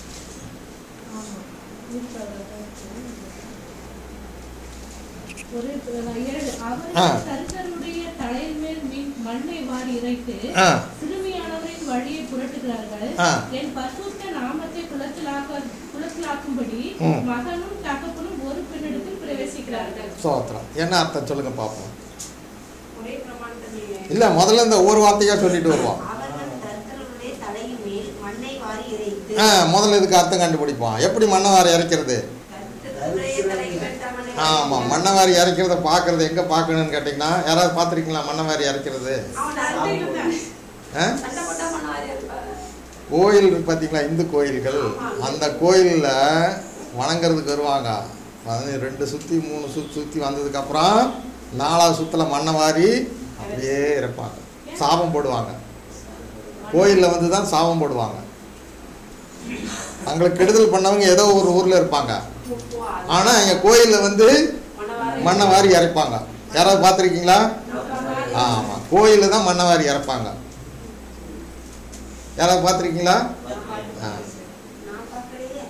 ஒரு ஏழு அவர் ஆ. கருத்தருடைய தலையின் மேல் மீன் மண்ணை வாரி இறைத்து ஆ சிறுமியானவரின் வழியை புரட்டுகிறார்கள் ஆ. என் பசுத்த நாமத்தை குலத்திலாக்க குலத்திலாக்கும்படி ம். மகனும் தகப்பனும் ஒரு பெண்ணிடத்தில் பிரவேசிக்கிறார்கள் சோத்திரம் என்ன அர்த்தம் சொல்லுங்க பார்ப்போம் ஒரே பிரமாணத்தை நீங்க இல்லை முதல்ல இந்த ஒரு வார்த்தையாக சொல்லிட்டு வருவோம் அவர்கள் கர்த்தருடைய தலையின் மேல் மண்ணை வாரி இறைத்து ஆ முதல்ல இதுக்கு அர்த்தம் கண்டுபிடிப்போம் எப்படி மண்ணை வாரி இறைக்கிறது கர்த்தருடைய தலைக்கு வெட்டாமலே ஆமாம் மண்ணை வாரி இறைக்கிறத பார்க்கறது எங்கே பார்க்கணும்னு கேட்டிங்கன்னா யாராவது பார்த்துருக்கீங்களா மண்ணை வாரி இறைக்கிறது அவன் சண்டை இருக்கான். ஆ சண்டை போட்டா பண்ண இருப்பாரு கோயில் இருக்கு பார்த்தீங்களா இந்து கோயில்கள் அந்த கோயிலில் வணங்குறதுக்கு வருவாங்க வந்து ரெண்டு சுற்றி மூணு சுற்றி சுற்றி வந்ததுக்கப்புறம் நாலாவது சுற்றில் மண்ணை வாரி அப்படியே இறைப்பாங்க சாபம் போடுவாங்க கோயிலில் வந்து தான் சாபம் போடுவாங்க தங்களுக்கு கெடுதல் பண்ணவங்க ஏதோ ஒரு ஊரில் இருப்பாங்க ஆனால் எங்கள் கோயிலில் வந்து மண்ணை வாரி இறைப்பாங்க யாராவது பார்த்துருக்கீங்களா ஆமாம் கோயிலில் தான் மண்ணை வாரி இறைப்பாங்க யாராவது பார்த்துருக்கீங்களா ஆ நான் பார்க்கலையே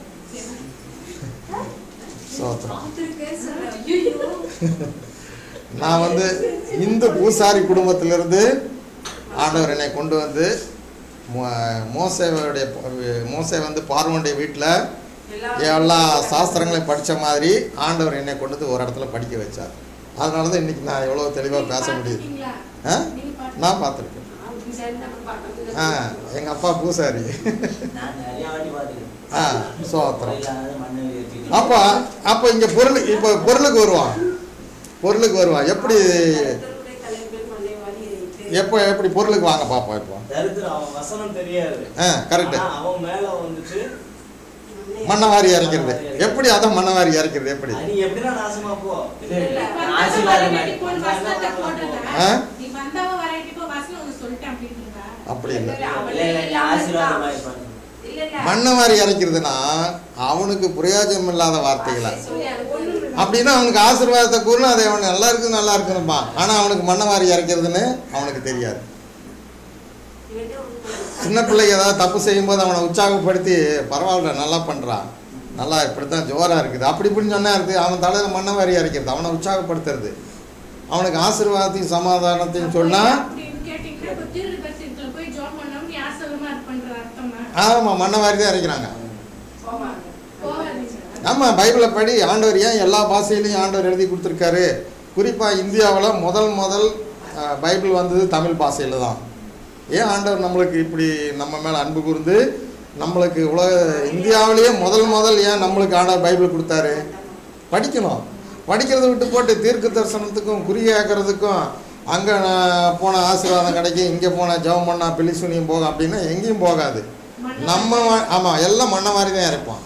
சோத்திரம் பார்த்திருக்கேன் சொல்றேன். ஐயையோ. நான் வந்து இந்து பூசாரி குடும்பத்திலிருந்து ஆண்டவர் என்னை கொண்டு வந்து மோ- மோசேவுடைய மோசே வந்து பார்வனுடைய வீட்டில் எல்லா சாஸ்திரங்களையும் படித்த மாதிரி ஆண்டவர் என்னை கொண்டு வந்து ஒரு இடத்துல படிக்க வச்சார் அதனால தான் இன்றைக்கி நான் எவ்வளோ தெளிவாக பேச முடியுது பார்த்திருக்கீங்களா? ஆ நீங்க பார்த்து- நான் பார்த்துருக்கேன் அவங்க சேர்ந்து நம்ம பார்க்கறது ஆ எங்கள் அப்பா பூசாரி நான் நிறைய வாட்டி பார்த்துருக்கேன் ஆ சோத்திரம் இல்லாத மண்ணை ஏற்றிட்டு அப்போ அப்போ இங்கே பொருள் இப்போ பொருளுக்கு வருவான் பொருளுக்கு வருவான் எப்படி கர்த்தருடைய தலைவர் மண்ணை வாரி இறைத்து. எப்போ எப்படி பொருளுக்கு வாங்க பார்ப்போம் இப்போ தரித்திரம் அவன் வசனம் தெரியாது ஆ கரெக்டு ஆனா அவன் மேல வந்துட்டு மண்ணை வாரி இறக்கிறது எப்படி அதான் மண்ணை வாரி இறக்கிறது எப்படி நீ எப்படின்னா நாசமா போ இல்ல, இல்ல, நீ நான் வந்தவ ஆசீர்வாதம் வராட்டி மாதிரி. போன்னு வசனத்தை போட்டிருந்தா, ஆ? நீ வந்தவ வராட்டி போ, வசனம் உனக்கு சொல்லிட்டேன் அப்படின்றதா? அப்படி இல்லை இல்ல, அவனே இல்ல, இல்ல, நீ இல்லாம ஆசீர்வாதம் இருக்கான். மாதிரி பண்ணு. இல்ல, இல்ல. மண்ணை வாரி இறக்கிறதுனா அவனுக்கு பிரயோஜனம் இல்லாத வார்த்தைகளை சொல்லி அனுப்புறது. அப்படின்னா அவனுக்கு ஆசீர்வாதத்தை கூறணும் அது அவனுக்கு நல்லா இருக்கு நல்லா இருக்கணும்பா ஆனால் அவனுக்கு மண்ணை வாரி இறக்கிறதுன்னு அவனுக்கு தெரியாது இவன்ட்ட ஒரு சின்ன பிள்ளைங்க ஏதாவது தப்பு செய்யும்போது அவனை உற்சாகப்படுத்தி பரவாயில்ல நல்லா பண்ணுறான் நல்லா இப்படி தான் ஜோராக இருக்குது அப்படி இப்படின்னு சொன்னா இருக்குது அவன் தலையில் மண்ணை வாரி இறக்கிறது அவனை உற்சாகப்படுத்துறது அவனுக்கு ஆசீர்வாதத்தையும் சமாதானத்தையும் சொன்னால் அப்படின்னு கேட்டீங்கன்னா, இப்ப தீர்க்கதரிசனத்துல போய் ஜெபம் பண்ணாம நீ ஆசீர்வாதமா இருப்பேன்ற அர்த்தமா? ஆமாம் மண்ணை வாரி தான் இறக்கிறாங்க போவாங்க. போகாதீங்க. நம்ம பைபிளை படி ஆண்டவர் ஏன் எல்லா பாஷையிலையும் ஆண்டவர் எழுதி கொடுத்துருக்காரு குறிப்பாக இந்தியாவில் முதல் முதல் அஹ், பைபிள் வந்தது தமிழ் பாஷையில் தான் ஏன் ஆண்டவர் நம்மளுக்கு இப்படி நம்ம மேலே அன்பு கூர்ந்து நம்மளுக்கு உலக இந்தியாவிலேயே முதல் முதல் ஏன் நம்மளுக்கு ஆண்டவர் பைபிள் கொடுத்தாரு படிக்கணும் படிக்கிறத விட்டு போட்டு தீர்க்க தரிசனத்துக்கும் குறி கேட்கறதுக்கும் அங்கே போன ஆசீர்வாதம் கிடைக்கும் இங்கே போனால் ஜெபம் பண்ணால் பிலிசுனியும் போகும் அப்படின்னா எங்கேயும் போகாது மண்ணை நம்ம வா- ஆமாம் எல்லாம் மண்ணை மாதிரி தான் இருப்பான்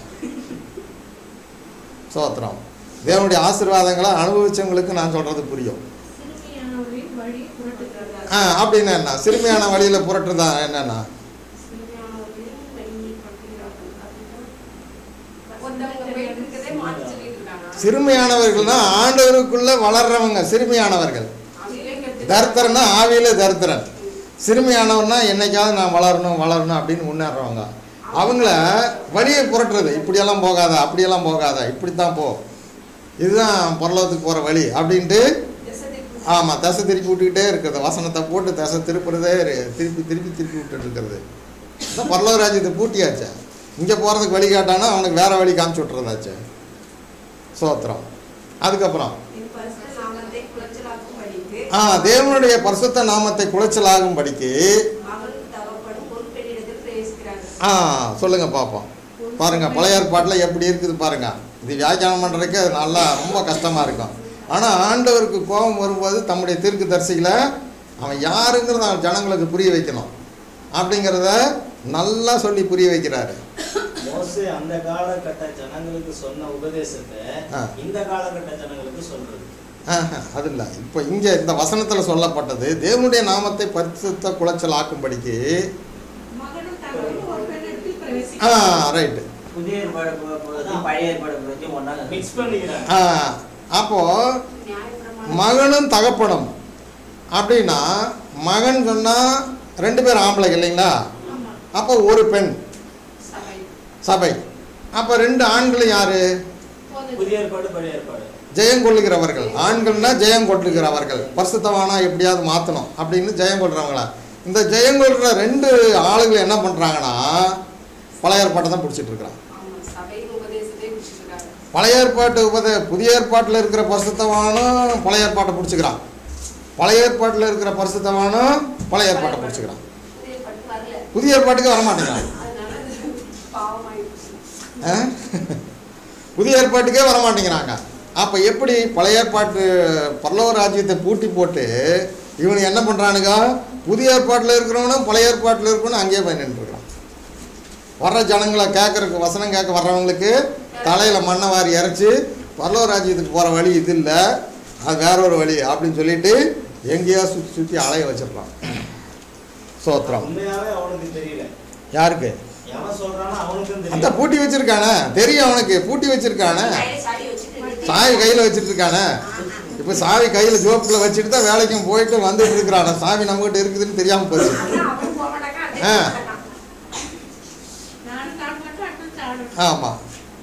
சோத்திரம் தேவனுடைய ஆசீர்வாதங்களை அனுபவிச்சவங்களுக்கு நான் சொல்கிறது புரியும் சிறுமியானவரின் வழி புரட்டுகிறது. ஆ அப்படின்னா என்ன சிறுமியான வழியில் புரட்டுறதா என்னன்னா சிறுமியானவர்களின் வழியை பற்றுகிறார்கள். அப்படின்னா, ஒருத்தவங்க போயிட்டு இருக்கதே மாத்தி சொல்லிட்டு இருக்காங்க. சிறுமியானவர்கள்னா ஆண்டவருக்குள்ள வளர்றவங்க சிறுமியானவர்கள் அவங்களே கெட்டு- தரித்திரன்னா ஆவியில தரித்திரன் சிறுமியானவர்னா என்னைக்காவது நான் வளரணும் வளரணும் அப்படின்னு முன்னேறவங்க அவங்கள வழியை புரட்டுறது இப்படியெல்லாம் போகாத அப்படியெல்லாம் போகாத இப்படித்தான் போ இதுதான் பரலோகத்துக்கு போகிற வழி அப்படின்ட்டு திசை திருப்பி ஆமாம் தசை திருப்பி விட்டுக்கிட்டே இருக்கிறது வசனத்தை போட்டு தசை திருப்புறதே இரு- திருப்பி திருப்பி திருப்பி விட்டுட்டு இருக்கிறது அதான் பரலோக ராஜ்யத்தை பூட்டியாச்சே இங்கே போகிறதுக்கு வழி காட்டானா அவனுக்கு வேற வழி காமிச்சு விட்டுறதாச்சே சோத்திரம் அதுக்கப்புறம் என் பரிசுத்த நாமத்தை குலைச்சலாக்கும்படிக்கு ஆ தேவனுடைய பரிசுத்த நாமத்தை குலைச்சலாகும் படிக்கு மகனுக்கு தவப்படும் ஒரு பெண்ணிடத்தில் பிரவேசிக்கிறார்கள் ஆ சொல்லுங்க பார்ப்போம் பாருங்க பழைய ஏற்பாட்டில் எப்படி இருக்குது பாருங்க இது வியாக்கியானம் பண்ணுறதுக்கு அது நல்லா ரொம்ப கஷ்டமாக இருக்கும் ஆனால் ஆண்டவருக்கு கோபம் வரும்போது தம்முடைய தீர்க்கு தரிசிகளை அவன் யாருங்கிறத அவன் ஜனங்களுக்கு புரிய வைக்கணும் அப்படிங்கிறத நல்லா சொல்லி புரிய வைக்கிறாரு மோசே அந்த காலகட்ட ஜனங்களுக்கு சொன்ன உபதேசத்தை ஆ. இந்த காலகட்ட ஜனங்களுக்கு சொல்றது ஆஹா, அது இல்லை இப்போ இங்கே இந்த வசனத்தில் சொல்லப்பட்டது தேவனுடைய நாமத்தை பரிசுத்த குலைச்சல் ஆக்கும்படிக்கு மகனும் தகவலும் ஒரு பெண்ணிடத்தில் ஆ பிரவேசிக்கிறார். ரைட்டு புதிய ஏற்பாடு பு- பு- பழைய ஏற்பாடு பற்றி ஒன்றா மிக்ஸ் பண்ணிக்கிறாங்க ஆ அப்போது நியாயப்பிரமாணம் மகனும் தகப்பனும் அப்படின்னா மகன் சொன்னால் ரெண்டு பேர் ஆம்பளைங்க இல்லைங்களா ஆமா. அப்போ ஒரு பெண் சபை சபை அப்போ ரெண்டு ஆண்களும் யாரு போதகர். புதிய ஏற்பாடு பழைய ஏற்பாடு ஜெயம் கொள்ளுகிறவர்கள் ஆண்கள்னா ஜெயம் கொள்ளுகிறவர்கள் பரிசுத்தவானா எப்படியாவது மாற்றணும் அப்படின்னு ஜெயம் கொள்றவங்களா இந்த ஜெயம் கொள்கிற ரெண்டு ஆளுகள் என்ன பண்ணுறாங்கன்னா பழைய ஏற்பாட்டை தான் பிடிச்சிட்டு இருக்கிறான் ஆமா சபையின் உபதேசத்தை விட்டுட்டு இருக்காங்க பழைய ஏற்பாட்டு உபதே புதிய ஏற்பாட்டில் இருக்கிற பரிசுத்தவானும் பழைய ஏற்பாட்டை பிடிச்சிக்கிறான் பழைய ஏற்பாட்டில் இருக்கிற பரிசுத்தவானும் பழைய ஏற்பாட்டை பிடிச்சிக்கிறான் புதிய பட்டு வரல புதிய ஏற்பாட்டுக்கு வரமாட்டேங்கிறான் அதனால அது பாவமாயிடுச்சு ஆ? புதிய ஏற்பாட்டுக்கே வரமாட்டேங்கிறாங்க அப்போ எப்படி பழைய ஏற்பாட்டு பரலோக ராஜ்யத்தை பூட்டி போட்டு இவனுக்கு என்ன பண்ணுறானுங்க புதிய ஏற்பாட்டில் இருக்கிறவனும் பழைய ஏற்பாட்டில் இருக்கிறவனும் அங்கேயே போய் நின்றுருக்கான் வர்ற ஜனங்களை கேட்கறக்கு வசனம் கேட்க வர்றவங்களுக்கு தலையில் மண்ணை வாரி இறைச்சி பரலோக ராஜ்யத்துக்கு போகிற வழி இது இல்லை அது வேற ஒரு வழி அப்படின்னு சொல்லிட்டு எங்கேயோ சுற்றி சுற்றி அலைய வச்சிடலாம் சோத்திரம் உண்மையாவே அவனுக்கு தெரியல யாருக்கு எவன் சொல்றானோ அவனுக்கும் அந்த தெரியும் பூட்டி வச்சிருக்கானே தெரியும் அவனுக்கு பூட்டி வச்சிருக்கானே கையில சாவி வச்சுட்டு நிறுத்தி- சாவி கையில் வச்சுட்டு இருக்கானே இப்போ சாவி கையில் ஜோப்பில் வச்சுட்டு தான் வேலைக்கும் போயிட்டு வந்துட்டு இருக்கிறானே சாவி நம்மகிட்ட இருக்குதுன்னு தெரியாமல் போச்சு ஆனா அவன் போக மாட்டாங்க அதே ஆ. போக மாட்டான். நானும் தாழ மாட்டேன், அண்ணனும் தாழ மாட்டான். ஆமாம்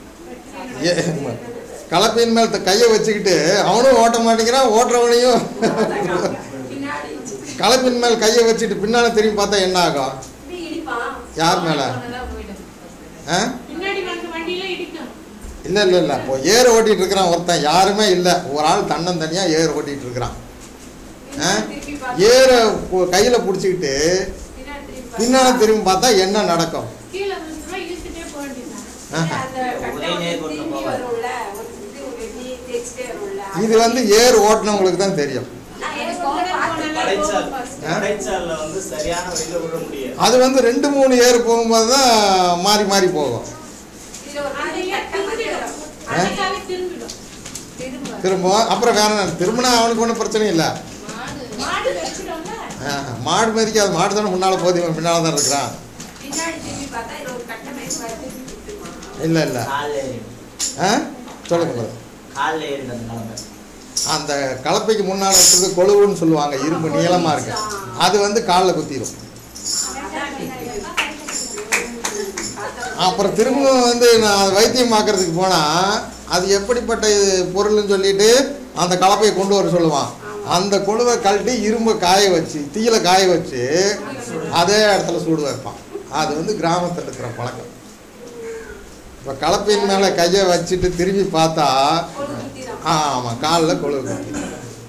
ஏ கலப்பையின் மேல் த- கையை வச்சுக்கிட்டு அவனும் ஓட்ட மாட்டேங்கிறான் ஓட்டுறவனையும் பின்னாடி கலப்பின் மேல் கையை வச்சுட்டு பின்னால் திரும்பி பார்த்தா என்ன ஆகும் இப்படி இடிப்பான் யார் மேலே போனதா போயிடும் ஆ பின்னாடி வந்து வண்டியில இடிக்கும் இல்லை இல்லை இல்லை இப்போ ஏர் ஓட்டிகிட்டு இருக்கிறான் ஒருத்தன் யாருமே இல்லை ஒரு ஆள் தன்னந்தனியாக ஏர் ஓட்டிகிட்டு இருக்கிறான் ஆ? திருப்பி பார்த்தா ஏரை கையில் பிடிச்சிக்கிட்டு பின்னாடி திருப்பி பின்னால் திரும்பி பார்த்தா என்ன நடக்கும் கீழே விழுந்துருவா இழுத்துட்டே போக வேண்டியதுதான் ஆஹா. அந்த கட்டை ஒரே நேர் வந்து கொண்டு திரும்பி போகாது. வரும்ல ஒரு இது ஒரு வெட்டி தேய்ச்சிட்டே வரும்ல இது வந்து ஏர் ஓட்டினவங்களுக்கு தான் தெரியும் நான் எனக்கு வந்து பார்த்து படைச்சால் ஆ? படைச்சால்ல வந்து சரியான வழியில விட முடியாது அது வந்து ரெண்டு மூணு ஏர் போகும்போது தான் மாறி மாறி போகும் இதுல ஒரு அது பெரிய ஏன் கட்டை மட்டும் திரும்பிடும் வரும். அன்னைக்காவே திரும்பிடும் திரும்ப திரும்பவும் அப்புறம் வேற என்ன திரும்பினா அவனுக்கு ஒன்றும் பிரச்சனை இல்லை மாடு வச்சிடும்ல ஆஹா. மாடு மதிக்காது மாடு தானே முன்னால் போதி பின்னால் தான் இருக்கிறான் பின்னாடி திரும்பி பார்த்தா இதுல ஒரு கட்டை மாதிரி வருது திருப்பிடுமா இல்லை இல்லை காலில் ஏறி ஆ சொல்லுங்க brother. காலில் ஏறி அந்த கிளம்ப அந்த கலப்பைக்கு முன்னால் இருக்கிறது கொழுவுன்னு சொல்லுவாங்க இரும்பு நீளமாக இருக்கு அது வந்து காலில் குத்திடும் அப்புறம் திரும்பவும் வந்து நான் அதை வைத்தியம் பார்க்கறதுக்கு போனால் அது எப்படிப்பட்ட இது பொருள்னு சொல்லிட்டு அந்த கலப்பையை கொண்டு வர சொல்லுவான் அந்த கொழுவை கழட்டி இரும்பை காய வச்சு தீயில காய வச்சு அதே இடத்துல சூடு வைப்பான் அது வந்து கிராமத்தில் இருக்கிற பழக்கம் இப்போ கலப்பையின் மேலே கையை வச்சுட்டு திரும்பி பார்த்தா கொழு குத்திடும் ஆ ஆமாம் காலில் கொழுவு குத்தி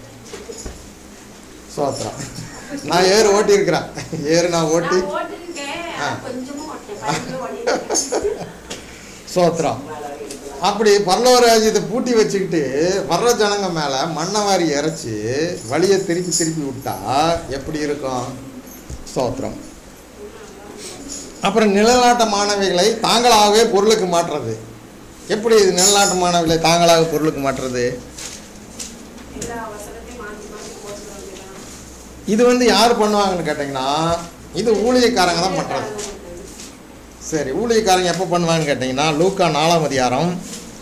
சோத்திரம் நான் ஏர் ஓட்டியிருக்கிறேன் ஏர் நான் ஓட்டி நான் ஓட்டிருக்கேன் ஆ. கொஞ்சமும் ஓட்டேன் பைக்கில் ஓட்டிருக்கேன் சோத்திரம் அப்படி பரலோக ராஜ்யத்தை பூட்டி வச்சுக்கிட்டு வர்ற ஜனங்க மேலே மண்ணை வாரி இறைச்சி வழியை திருப்பி திருப்பி விட்டா எப்படி இருக்கும் ஸ்தோத்திரம் அப்புறம் நிழலாட்டமானவைகளை தாங்களாகவே பொருளுக்கு மாற்றுறது எப்படி இது நிழலாட்டமானவைகளை தாங்களாக பொருளுக்கு மாற்றுறது எல்லா வசனத்தையும் மாற்றி மாற்றி போட்டு வந்துடலாம் இது வந்து யார் பண்ணுவாங்கன்னு கேட்டிங்கன்னா இது ஊழியக்காரங்க தான் பண்ணுறது சரி ஊழியக்காரங்க எப்போ பண்ணுவாங்கன்னு கேட்டிங்கன்னா லூக்கா நாலாம் அதிகாரம்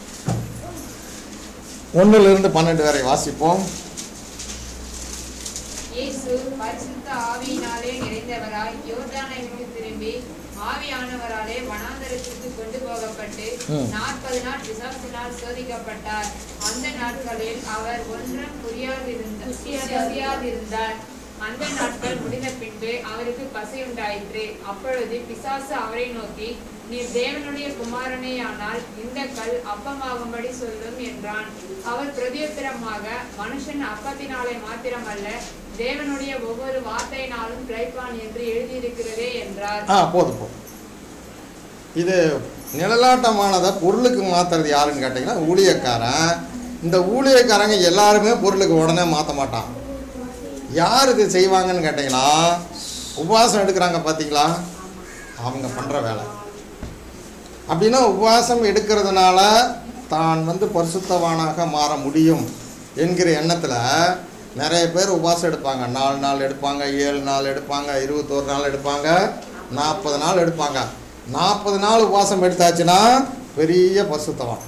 ஒன்றிலிருந்து பன்னெண்டு வரை வாசிப்போம் இயேசு பரிசுத்த ஆவியினாலே நிறைந்தவராய் யோர்தானை விட்டு திரும்பி ஆவியானவராலே வனாந்தரத்திற்கு கொண்டு போகப்பட்டு ம். நாற்பது நாள் பிசாசினால் சோதிக்கப்பட்டார் அந்த நாட்களில் அவர் ஒன்றும் புரியாதிருந்த புரியாதிருந்தார் அந்த நாட்கள் முடிந்த பின்பு அவருக்கு பசி உண்டாயிற்று அப்பொழுது பிசாசு அவரை நோக்கி நீர் தேவனுடைய குமாரனேயானால் இந்த கல் அப்பமாகும்படி சொல்லும் என்றான் அவர் பிரதியுத்தரமாக மனுஷன் அப்பத்தினாலே மாத்திரமல்ல தேவனுடைய ஒவ்வொரு வார்த்தையினாலும் பிழைப்பான் என்று எழுதியிருக்கிறதே என்றார் ஆ போதும் போதும் இது நிழலாட்டமானதை பொருளுக்கு மாற்றுறது யாருன்னு கேட்டிங்கன்னா ஊழியக்காரன் இந்த ஊழியக்காரங்க எல்லாருமே பொருளுக்கு உடனே மாற்ற மாட்டான் யார் இது செய்வாங்கன்னு கேட்டிங்கன்னா உபவாசம் எடுக்கிறாங்க பார்த்தீங்களா அவங்க பண்ணுற வேலை அப்படின்னா உபவாசம் எடுக்கிறதுனால தான் வந்து பரிசுத்தவானாக மாற முடியும் என்கிற எண்ணத்தில் நிறைய பேர் உபவாசம் எடுப்பாங்க நாலு நாள் எடுப்பாங்க ஏழு நாள் எடுப்பாங்க இருபத்தோரு நாள் எடுப்பாங்க நாற்பது நாள் எடுப்பாங்க நாற்பது நாள் உபவாசம் எடுத்தாச்சுன்னா பெரிய பரிசுத்தவான்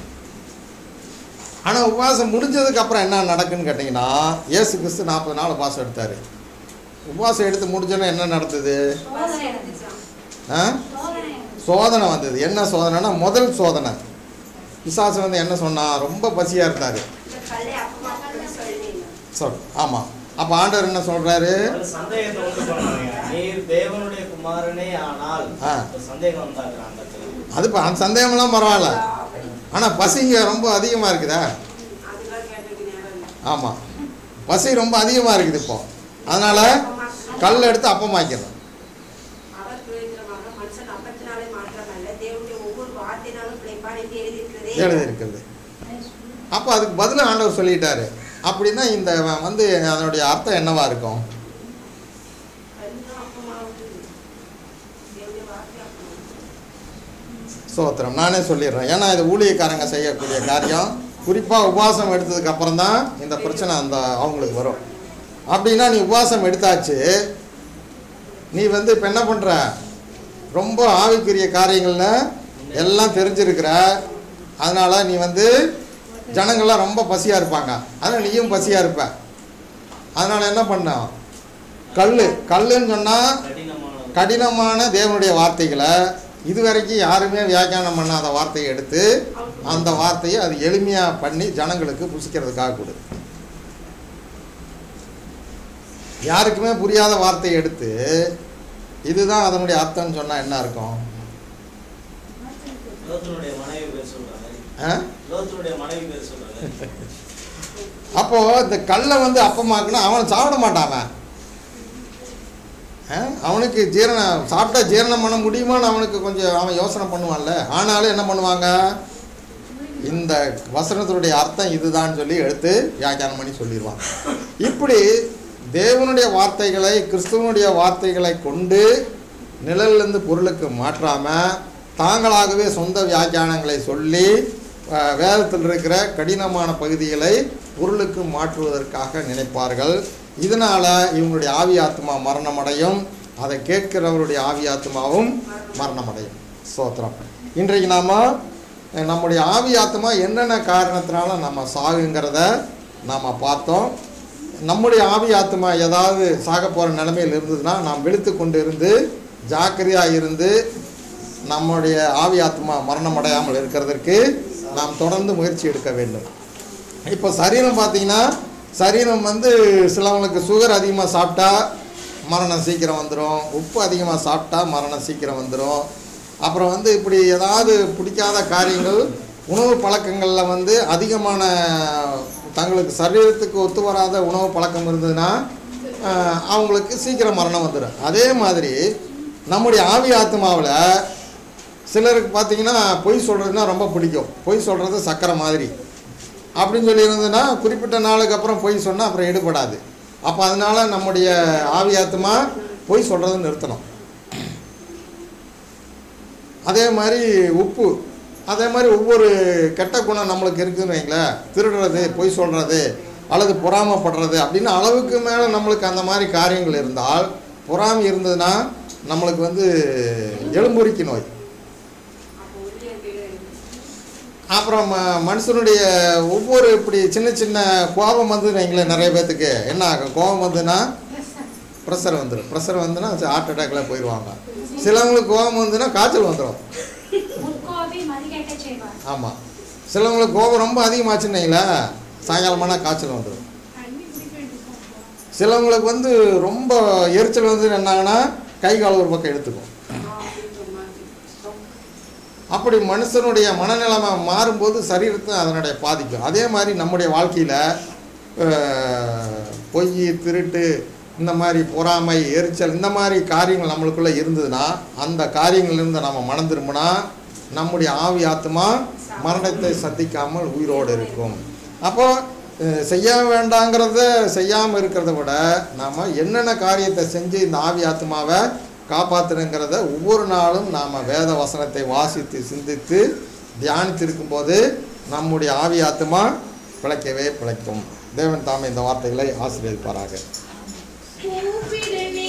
ஆனால் உபவாசம் முடிஞ்சதுக்கு அப்புறம் என்ன நடக்குன்னு கேட்டிங்கன்னா இயேசு கிறிஸ்து நாற்பது நாள் உபவாசம் எடுத்தார் உபவாசம் எடுத்து முடிஞ்சோன்னே என்ன நடந்தது பசி எடுத்துச்சான் ஆ சோதனை வந்தது என்ன சோதனைனா முதல் சோதனை பிசாசு வந்து என்ன சொன்னா ரொம்ப பசியாக இருந்தார் இந்த கல்லை அப்பமாக்கணும்னு சொல்லினீங்க சொல் ஆமாம் அப்போ ஆண்டவர் என்ன சொல்கிறாரு ஒரு சந்தேகத்தை உண்டு பண்ணுவாங்க நீர் தேவனுடைய குமாரனே ஆனால் ஆ. ஒரு சந்தேகம் வந்தாக்குறான் அந்த இடத்துல. அது இப்போ அந்த சந்தேகமெல்லாம் பரவாயில்ல ஆனால் பசிங்க ரொம்ப அதிகமாக இருக்குதா அதெல்லாம் கேட்டதுக்கு நேரம் இல்லை ஆமாம் பசி ரொம்ப அதிகமாக இருக்குது இப்போ அதனால் கல் எடுத்து அப்பமாக்கிறோம் அவர் பிரயோஜனமாக மனுஷன் அப்பத்தினாலே மாற்றமல்ல தேவனுடைய ஒவ்வொரு வார்த்தையினாலும் பிழைப்பான் என்று எழுதியிருக்கிறதே எழுதியிருக்கிறது அப்போ அதுக்கு பதில் ஆண்டவர் சொல்லிட்டாரு அப்படின்னா இந்த வந்து அதனுடைய அர்த்தம் என்னவா இருக்கும் கல்லும் அப்பமாவது தேவனுடைய வார்த்தை அப்பமாவது சோத்திரம் நானே சொல்லிடுறேன் ஏன்னா இது ஊழியக்காரங்க செய்யக்கூடிய காரியம் குறிப்பாக உபவாசம் எடுத்ததுக்கு அப்புறம் தான் இந்த பிரச்சனை அந்த அவங்களுக்கு வரும் அப்படின்னா நீ உபவாசம் எடுத்தாச்சு நீ வந்து இப்போ என்ன பண்ணுற ரொம்ப ஆவிக்குரிய காரியங்களில் எல்லாம் தெரிஞ்சிருக்கிற அதனால் நீ வந்து ஜனங்கள்லாம் ரொம்ப பசியாக இருப்பாங்க அதனால் நீயும் பசியாக இருப்ப அதனால் என்ன பண்ண கல் கல்லுன்னு சொன்னால் கடினமானது கடினமான தேவனுடைய வார்த்தைகளை இதுவரைக்கும் யாருமே வியாக்கியானம் பண்ணாத வார்த்தையை எடுத்து அந்த வார்த்தையை அது எளிமையாக பண்ணி ஜனங்களுக்கு புசிக்கிறதுக்காக கொடு யாருக்குமே புரியாத வார்த்தையை எடுத்து இதுதான் அதனுடைய அர்த்தம்னு சொன்னால் என்ன இருக்கும் லோத்தனுடைய மனைவி பேர் சொல்றாங்க ஆ லோத்தனுடைய மனைவி பேர் சொல்றாங்க அப்போ இந்த கல்லை வந்து அப்பமாக்குனா அவன் சாப்பிட மாட்டான் அவன். ஆ? அவனுக்கு ஜீரணம் சாப்பிட்டா ஜீரணம் பண்ண முடியுமான்னு அவனுக்கு கொஞ்சம் அவன் யோசனை பண்ணுவான்ல ஆனாலும் என்ன பண்ணுவாங்க இந்த வசனத்தினுடைய அர்த்தம் இதுதான் சொல்லி எடுத்து வியாக்கியானம் பண்ணி சொல்லிடுவான் இப்படி தேவனுடைய வார்த்தைகளை கிறிஸ்துவனுடைய வார்த்தைகளை கொண்டு நிழலிலிருந்து பொருளுக்கு மாற்றாமல் தாங்களாகவே சொந்த வியாக்கியானங்களை சொல்லி அஹ், வேதத்தில் இருக்கிற கடினமான பகுதிகளை பொருளுக்கு மாற்றுவதற்காக நினைப்பார்கள் இதனால் இவங்களுடைய ஆவி ஆத்மா மரணமடையும் அதை கேட்கிறவருடைய ஆவி ஆத்மாவும் மரணமடையும் ஸ்தோத்திரம் இன்றைக்கு நாம் நம்முடைய ஆவி ஆத்மா என்னென்ன காரணத்தினால நம்ம சாகுங்கிறத நாம் பார்த்தோம் நம்முடைய ஆவி ஆத்மா ஏதாவது சாக போகிற நிலைமையில் இருந்ததுன்னா நாம் விழித்து கொண்டு இருந்து ஜாக்கிரதையாக இருந்து நம்முடைய ஆவி ஆத்மா மரணம் அடையாமல் இருக்கிறதற்கு நாம் தொடர்ந்து முயற்சி எடுக்க வேண்டும் இப்போ சரீரம் பார்த்தீங்கன்னா சரீரம் வந்து சிலவங்களுக்கு சுகர் அதிகமாக சாப்பிட்டா மரணம் சீக்கிரம் வந்துடும் உப்பு அதிகமாக சாப்பிட்டா மரணம் சீக்கிரம் வந்துடும் அப்புறம் வந்து இப்படி ஏதாவது பிடிக்காத காரியங்கள் உணவு பழக்கங்களில் வந்து அதிகமான தங்களுக்கு சரீரத்துக்கு ஒத்து வராத உணவு பழக்கம் இருந்ததுன்னா ஆஹ், அவங்களுக்கு சீக்கிரம் மரணம் வந்துடும் அதே மாதிரி நம்முடைய ஆவி ஆத்மாவில் சிலருக்கு பார்த்தீங்கன்னா பொய் சொல்கிறதுனா ரொம்ப பிடிக்கும் பொய் சொல்கிறது சக்கரை மாதிரி அப்படின்னு சொல்லி இருந்ததுன்னா குறிப்பிட்ட நாளுக்கு அப்புறம் பொய் சொன்னால் அப்புறம் எடுபடாது அப்போ அதனால நம்முடைய ஆவி ஆத்மா பொய் சொல்கிறத நிறுத்தணும் அதே மாதிரி உப்பு அதே மாதிரி ஒவ்வொரு கெட்ட குணம் நம்மளுக்கு இருக்குதுன்னு வைங்களேன் திருடுறது பொய் சொல்கிறது அல்லது பொறாமைப்படுறது அப்படின்னு அளவுக்கு மேலே நம்மளுக்கு அந்த மாதிரி காரியங்கள் இருந்தால் பொறாமை இருந்ததுன்னா நம்மளுக்கு வந்து எலும்புரிக்கு நோய் அப்போ ஒல்லியா கேடு அப்புறம் ம- மனுஷனுடைய ஒவ்வொரு இப்படி சின்ன சின்ன கோபம் வந்து வைங்களேன் நிறைய பேர்த்துக்கு என்ன ஆகும் கோபம் வந்துன்னா ப்ரெஷர் வந்துடும் ப்ரெஷர் வந்துன்னா ஹார்ட் அட்டாக்ல போயிடுவாங்க சிலவங்களுக்கு கோபம் வந்துன்னா காய்ச்சல் வந்துடும் முன்கோபி மதிகேட்ட செய்வார் ஆமாம் சிலவங்களுக்கு கோபம் ரொம்ப அதிகமாச்சுன்னு வைங்களேன் சாயங்காலமானா காய்ச்சல் வந்துடும் தண்ணி குடிக்க வேண்டியது சிலவங்களுக்கு வந்து ரொம்ப எரிச்சல் வந்து என்னாங்கன்னா கை கால் ஒரு பக்கம் எடுத்துக்கும் அப்படின்ற மாதிரி அப்படி மனுஷனுடைய மனநிலைமை மாறும்போது சரீரத்தை அதனுடைய பாதிக்கும் அதே மாதிரி நம்முடைய வாழ்க்கையில் பொய் திருட்டு இந்த மாதிரி பொறாமை எரிச்சல் இந்த மாதிரி காரியங்கள் நம்மளுக்குள்ளே இருந்ததுன்னா அந்த காரியங்களிலிருந்து நம்ம மனம் திரும்பினா நம்முடைய ஆவி ஆத்மா மரணத்தை சந்திக்காமல் உயிரோடு இருக்கும் அப்போ அஹ், செய்ய வேண்டாங்கிறத செய்யாமல் இருக்கிறத விட நாம் என்னென்ன காரியத்தை செஞ்சு இந்த ஆவி ஆத்மாவை காப்பாற்றணுங்கிறத ஒவ்வொரு நாளும் நாம் வேத வசனத்தை வாசித்து சிந்தித்து தியானித்திருக்கும் போது நம்முடைய ஆவி ஆத்மா பிழைக்கவே பிழைக்கும் தேவன் தாமே இந்த வார்த்தைகளை ஆசீர்வதிப்பாராக கூப்பிடு நீ